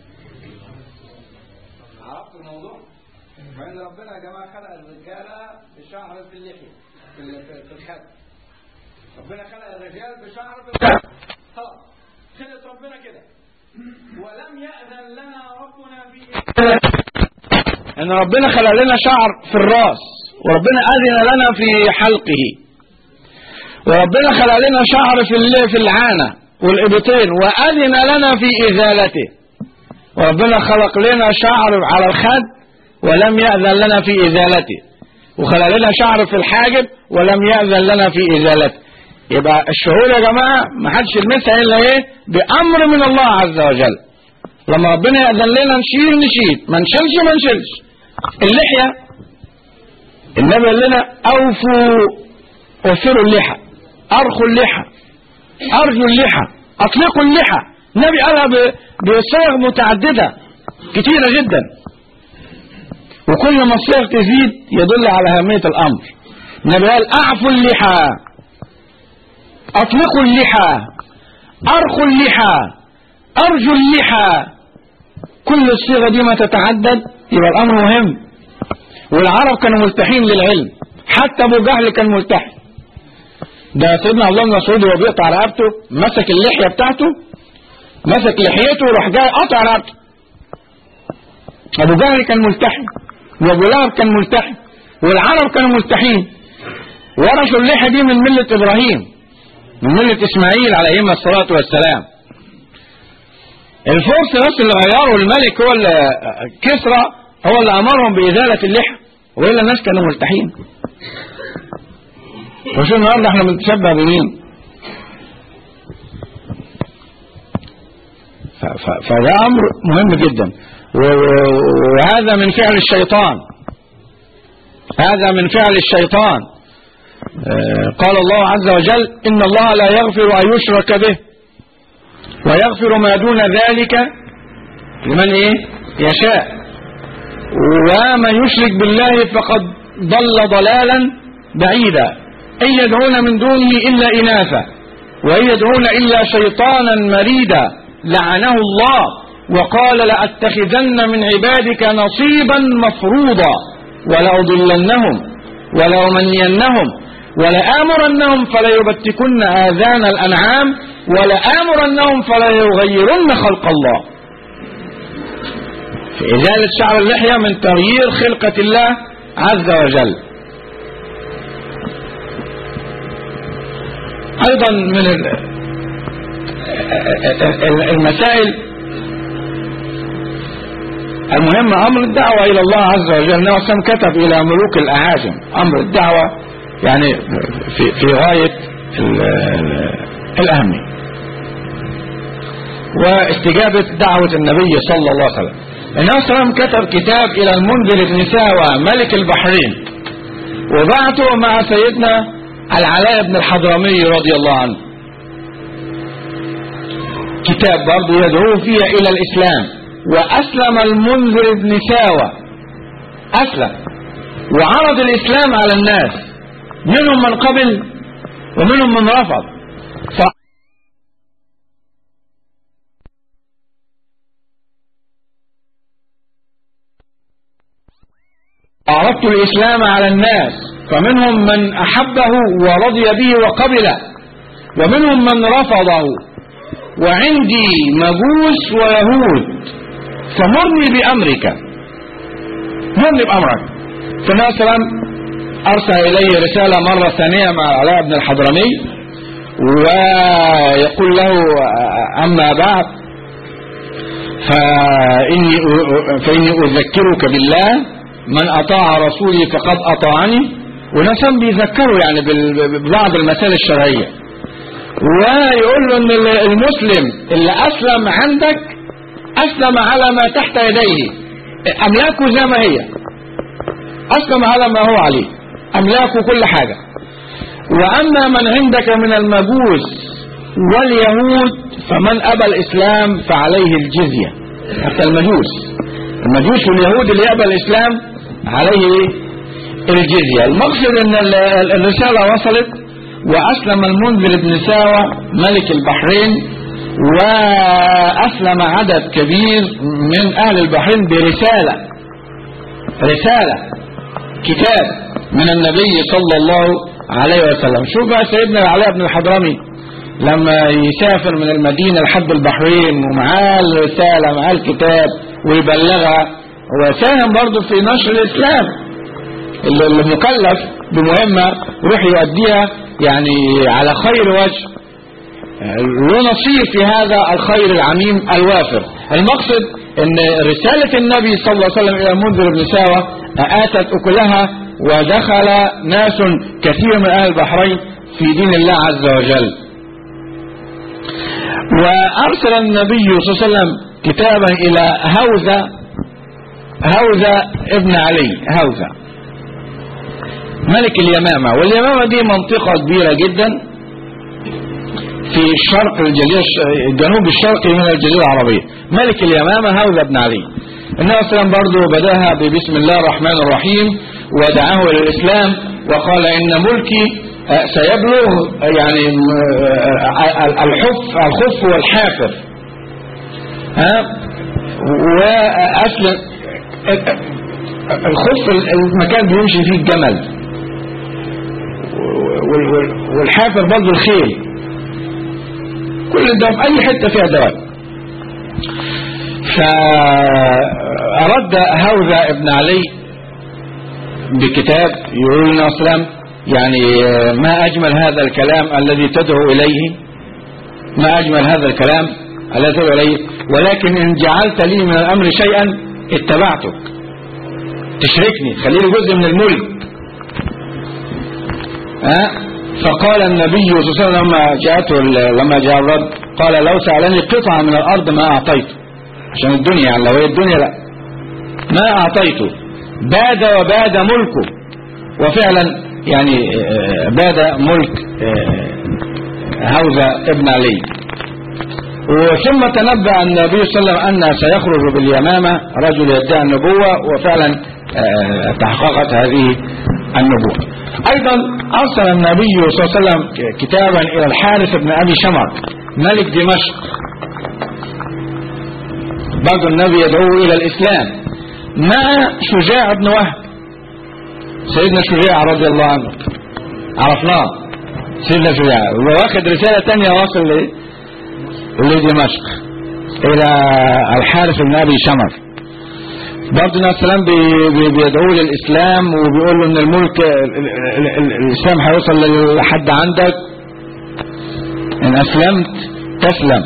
عرفت الموضوع؟ مع ان ربنا يا جماعه خلق الرجاله بشعر في اللحيه في ال- في الخد ربنا خلق الرجال بشعر في الخد خلاص خلق ربنا كده ولم يأذن لنا ربنا في ان ربنا خلق لنا شعر في الراس وربنا اذن لنا في حلقه وربنا خلق لنا شعر في ال- في العانه والابطين واذن لنا في ازالته وربنا خلق لنا شعر على الخد ولم يأذن لنا في ازالته وخلق لنا شعر في الحاجب ولم يأذن لنا في ازالته يبقى الشهور يا جماعه ما حدش يلمسها الا ايه بامر من الله عز وجل لما ربنا يأذن لنا نشيل نشيل ما نشيلش ما نشيلش اللحيه النبي قال لنا اوفوا وفروا اللحى ارخوا اللحى ارجوا اللحى اطلقوا اللحى النبي قالها ب- بصيغ متعددة كتيرة جدا وكل ما الصيغ تزيد يدل على أهمية الأمر النبي قال أعفوا اللحى أطلقوا اللحى أرخوا اللحى أرجوا اللحى كل الصيغة دي ما تتعدد يبقى الأمر مهم والعرب كانوا ملتحين للعلم حتى أبو جهل كان ملتحي ده سيدنا عبد الله بن مسعود وهو بيقطع رقبته مسك اللحية بتاعته مسك لحيته وراح جاي قطع رقبته أبو جهل كان ملتحي وأبو لهب كان ملتحي والعرب كانوا ملتحين ورثوا اللحية دي من ملة إبراهيم من ملة إسماعيل عليهما الصلاة والسلام الفرس بس اللي غيروا الملك هو اللي كسرى هو اللي أمرهم بإزالة اللحى وإلا الناس كانوا ملتحين وشو النهارده احنا بنتشبه بمين؟ ف- ف- فده أمر مهم جدا و- و- وهذا من فعل الشيطان هذا من فعل الشيطان آه، قال الله عز وجل إن الله لا يغفر أن يشرك به ويغفر ما دون ذلك لمن إيه يشاء ومن يشرك بالله فقد ضل ضلالا بعيدا إن يدعون من دونه إلا إناثا وإن يدعون إلا شيطانا مريدا لعنه الله وقال لأتخذن من عبادك نصيبا مفروضا ولأضلنهم ولأمنينهم ولآمرنهم فليبتكن آذان الأنعام ولآمرنهم فليغيرن خلق الله في إزالة شعر اللحية من تغيير خلقة الله عز وجل أيضا من ال- ال- المسائل المهمة أمر الدعوة إلى الله عز وجل النبي صلى الله عليه وسلم كتب إلى ملوك الأعاجم أمر الدعوة يعني في, في غاية ال- ال- الأهمية واستجابة دعوة النبي صلى الله عليه وسلم النبي صلى الله عليه وسلم كتب كتاب إلى المنذر بن ساوى ملك البحرين وبعته مع سيدنا العلاء بن الحضرمي رضي الله عنه كتاب برضه يدعو فيها إلى الإسلام وأسلم المنذر بن ساوى أسلم وعرض الإسلام على الناس منهم من قبل ومنهم من رفض ف... عرضت الإسلام على الناس فمنهم من أحبه ورضي به وقبله ومنهم من رفضه وعندي مجوس ويهود فمرني بأمرك مرني بأمرك فالنبي صلى الله عليه وسلم أرسل إليه رسالة مرة ثانية مع علاء بن الحضرمي ويقول له أما بعد فإني, فإني أذكرك بالله من أطاع رسولي فقد أطاعني ونسم بيذكروا يعني بال- ببعض المسائل الشرعية ويقول له ان المسلم اللي اسلم عندك اسلم على ما تحت يديه املاكه زي ما هي اسلم على ما هو عليه املاكه كل حاجة واما من عندك من المجوس واليهود فمن ابى الاسلام فعليه الجزية حتى المجوس المجوس واليهود اللي يقبل الاسلام عليه الجزية المقصد ان ال- ال- الرسالة وصلت وأسلم المنذر بن ساوى ملك البحرين وأسلم عدد كبير من أهل البحرين برسالة رسالة كتاب من النبي صلى الله عليه وسلم شوف بقى سيدنا العلاء بن الحضرمي لما يسافر من المدينة لحد البحرين ومعاه الرسالة معاه الكتاب ويبلغها هو ساهم برضه في نشر الإسلام اللي اللي مكلف بمهمة يروح يؤديها يعني على خير وجه له نصيب في هذا الخير العميم الوافر المقصد ان رسالة النبي صلى الله عليه وسلم الى منذر بن ساوى اتت اكلها ودخل ناس كثير من اهل البحرين في دين الله عز وجل وارسل النبي صلى الله عليه وسلم كتابا الى هوذا هوذا ابن علي هوذا ملك اليمامة واليمامة دي منطقة كبيرة جدا في في الشرق الجزيرة الجنوب الشرقي من الجزيرة العربية ملك اليمامة هوذا بن علي النبي صلى الله عليه وسلم برضه بداها ببسم الله الرحمن الرحيم ودعاه إلى الإسلام وقال إن ملكي آه، سيبلغ آه، يعني آه، الحف الخف والحافر ها وأصل الخف المكان بيمشي فيه الجمل وال- وال- والحافر برضه الخيل كل ده في اي حته فيها دواب فأرد هوذا ابن علي بكتاب يقول لنا أسلام يعني ما أجمل هذا الكلام الذي تدعو إليه ما أجمل هذا الكلام الذي تدعو إليه ولكن إن جعلت لي من الأمر شيئا اتبعتك تشركني خليني جزء من الملك ها فقال النبي صلى الله عليه وسلم لما جاءته ال- لما جاء الرد قال لو سألني قطعة من الأرض ما أعطيته عشان الدنيا يعني لو هي الدنيا لا ما أعطيته باد وباد ملكه وفعلا يعني آه، باد ملك آه، هوذا ابن علي وثم تنبأ النبي صلى الله عليه وسلم أن سيخرج باليمامة رجل يدعي النبوة وفعلا آه، تحققت هذه النبوة أيضا أرسل النبي صلى الله عليه وسلم كتابا إلى الحارث بن أبي شمر ملك دمشق برضه النبي يدعوه إلى الإسلام مع شجاع بن وهب سيدنا شجاع رضي الله عنه عرفناه سيدنا شجاع واخد رسالة تانية واصل ل- لدمشق إلى الحارث بن أبي شمر برضه النبي صلى الله عليه وسلم بي- بي- بيدعوه للإسلام وبيقول له إن الملك ال- ال- ال- ال- الإسلام هيوصل لحد عندك إن أسلمت تسلم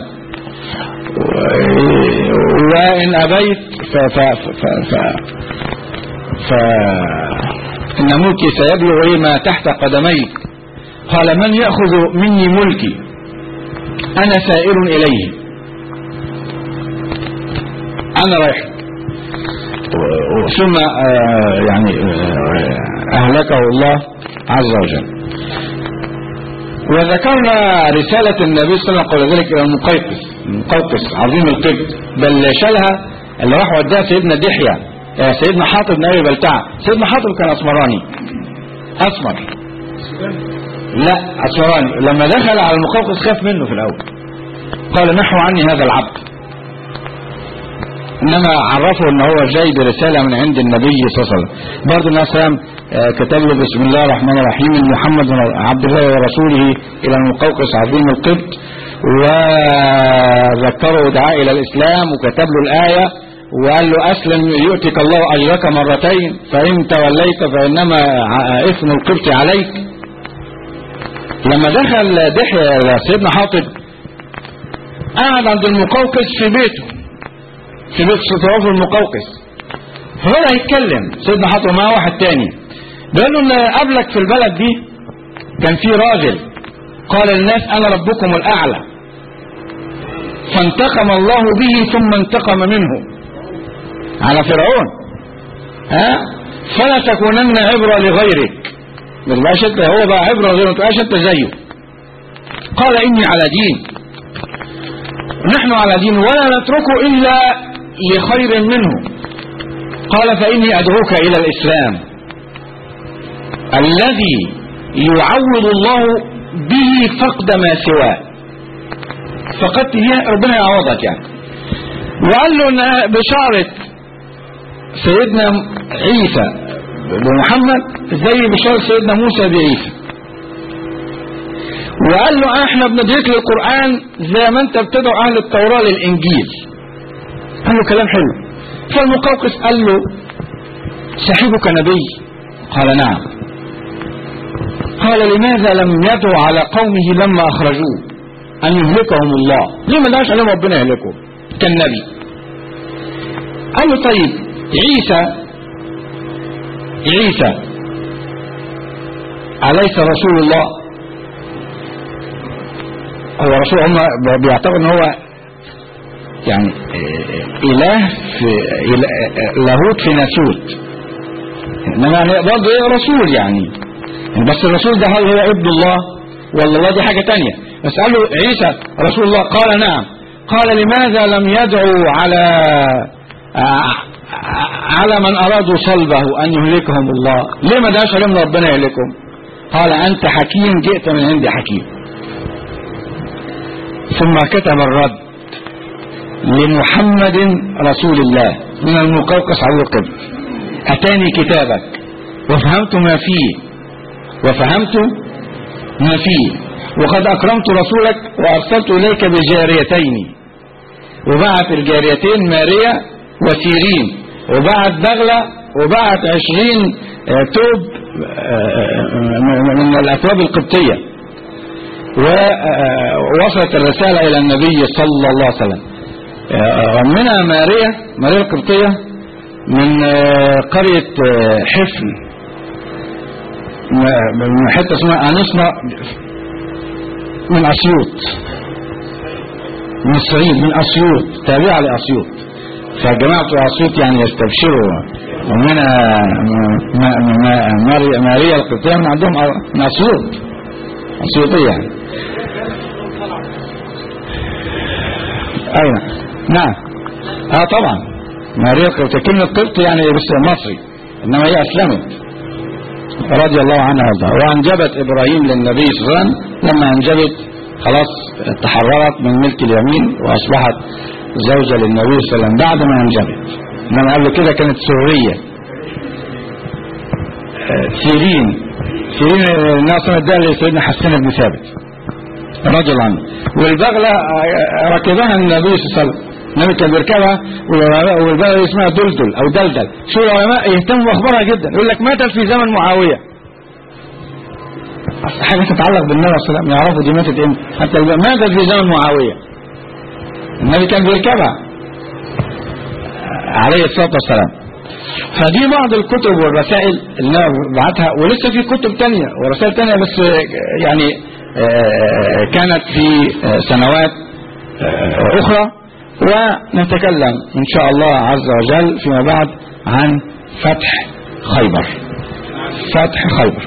وإن أبيت ف ف ف ف ف إن ملكي سيبلغ إيه ما تحت قدميك قال من يأخذ مني ملكي أنا سائر إليه أنا رايح و- ثم آه، يعني آه، أهلكه الله عز وجل وذكرنا رسالة النبي صلى الله عليه وسلم قبل ذلك إلى المقيقس المقوقس عظيم القبط بل شالها اللي راح وداها سيدنا دحية آه، سيدنا حاطب بن أبي بلتعة سيدنا حاطب كان أسمراني أسمر لا أسمراني لما دخل على المقوقس خاف منه في الأول قال نحو عني هذا العبد انما عرفه ان هو جاي برساله من عند النبي صلى الله عليه وسلم برضه الناس فاهم آه، كتب له بسم الله الرحمن الرحيم من محمد عبد الله ورسوله الى المقوقس عظيم القبط وذكره دعاء الى الاسلام وكتب له الايه وقال له اسلم يؤتك الله اجرك مرتين فان توليت فانما ع- اثم القبط عليك لما دخل دحية سيدنا حاطب قعد عند المقوقس في بيته في بيت ستراف المقوقس فبدأ يتكلم سيدنا حاطب معاه واحد تاني بيقول له ان قبلك في البلد دي كان في راجل قال للناس انا ربكم الاعلى فانتقم الله به ثم انتقم منه على فرعون ها فلا تكونن عبرة لغيرك ما تبقاش انت هو بقى عبرة لغيره ما تبقاش انت زيه قال اني على دين نحن على دين ولا نتركه الا لخير منه قال فاني ادعوك الى الاسلام الذي يعوض الله به فقد ما سواه فقدت هي ربنا يعوضك يعني وقال له ان بشارة سيدنا عيسى بمحمد زي بشارة سيدنا موسى بعيسى وقال له احنا بندرك للقرآن زي ما انت بتدعو اهل التوراة للانجيل قال له كلام حلو فالمقوقس قال له صاحبك نبي قال نعم قال لماذا لم يدعو على قومه لما اخرجوه ان يهلكهم الله ليه ما دعاش عليهم ربنا يهلكهم كالنبي قال له طيب عيسى عيسى أليس رسول الله هو رسول هم بيعتبر ان هو يعني آه، اله في إله- آه، لاهوت في ناسوت انما يعني برضه ايه رسول يعني بس الرسول ده هل هو ابن الله ولا الله دي حاجة تانية بس قال له عيسى رسول الله قال نعم قال لماذا لم يدعوا على على من أرادوا صلبه أن يهلكهم الله ليه ما دعاش عليهم ربنا يهلكهم قال أنت حكيم جئت من عندي حكيم ثم كتب الرد لمحمد رسول الله من المقوقس على القبر أتاني كتابك وفهمت ما فيه وفهمت ما فيه وقد أكرمت رسولك وأرسلت إليك بجاريتين وبعت الجاريتين ماريا وسيرين وبعت بغلة وبعت عشرين توب من الأثواب القبطية ووصلت الرسالة إلى النبي صلى الله عليه وسلم منها ماريا ماريا القبطية من قرية حفن من حتة اسمها أنسنا من أسيوط من الصعيد من أسيوط تابعة لأسيوط فجماعة أسيوط يعني يستبشروا ومنها ماريا القبطية من عندهم من أسيوط أسيوطية يعني أيوة نعم اه طبعا ماريا القبطية كلمة قبط يعني بس مصري انما هي اسلمت رضي الله عنها وارضاها وانجبت ابراهيم للنبي صلى الله عليه وسلم لما انجبت خلاص تحررت من ملك اليمين واصبحت زوجة للنبي صلى الله عليه وسلم بعد ما انجبت انما قبل كده كانت سرية سيرين سيرين الناس اداها لسيدنا حسين بن ثابت رضي الله عنه والبغلة ركبها النبي صلى الله عليه وسلم النبي كان بيركبها والبغلة اسمها دلدل او دلدل شو العلماء يهتموا باخبارها جدا يقول لك ماتت في زمن معاوية حاجة تتعلق بالنبي صلى الله عليه وسلم يعرفوا دي ماتت امتى حتى ماتت في زمن معاوية النبي كان بيركبها عليه الصلاة والسلام فدي بعض الكتب والرسائل اللي انا بعتها ولسه في كتب تانية ورسائل تانية بس يعني كانت في سنوات اخرى ونتكلم ان شاء الله عز وجل فيما بعد عن فتح خيبر فتح خيبر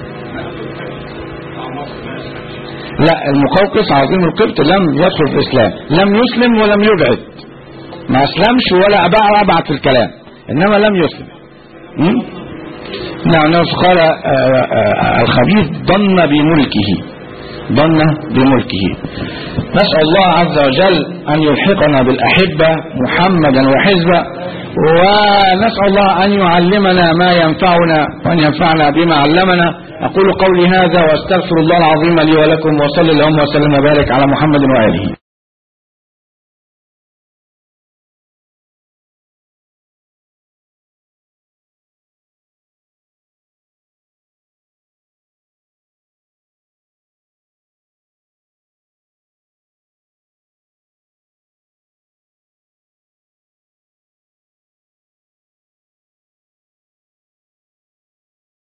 لا المقوقس عظيم القبط لم يدخل في الاسلام لم يسلم ولم يبعد ما اسلمش ولا ابعد في الكلام انما لم يسلم م? نعم نعم قال الخبيث ضن بملكه ضن بملكه نسأل الله عز وجل أن يلحقنا بالأحبة محمدا وحزبه ونسأل الله أن يعلمنا ما ينفعنا وأن ينفعنا بما علمنا أقول قولي هذا وأستغفر الله العظيم لي ولكم وصلى اللهم وسلم وبارك على محمد وآله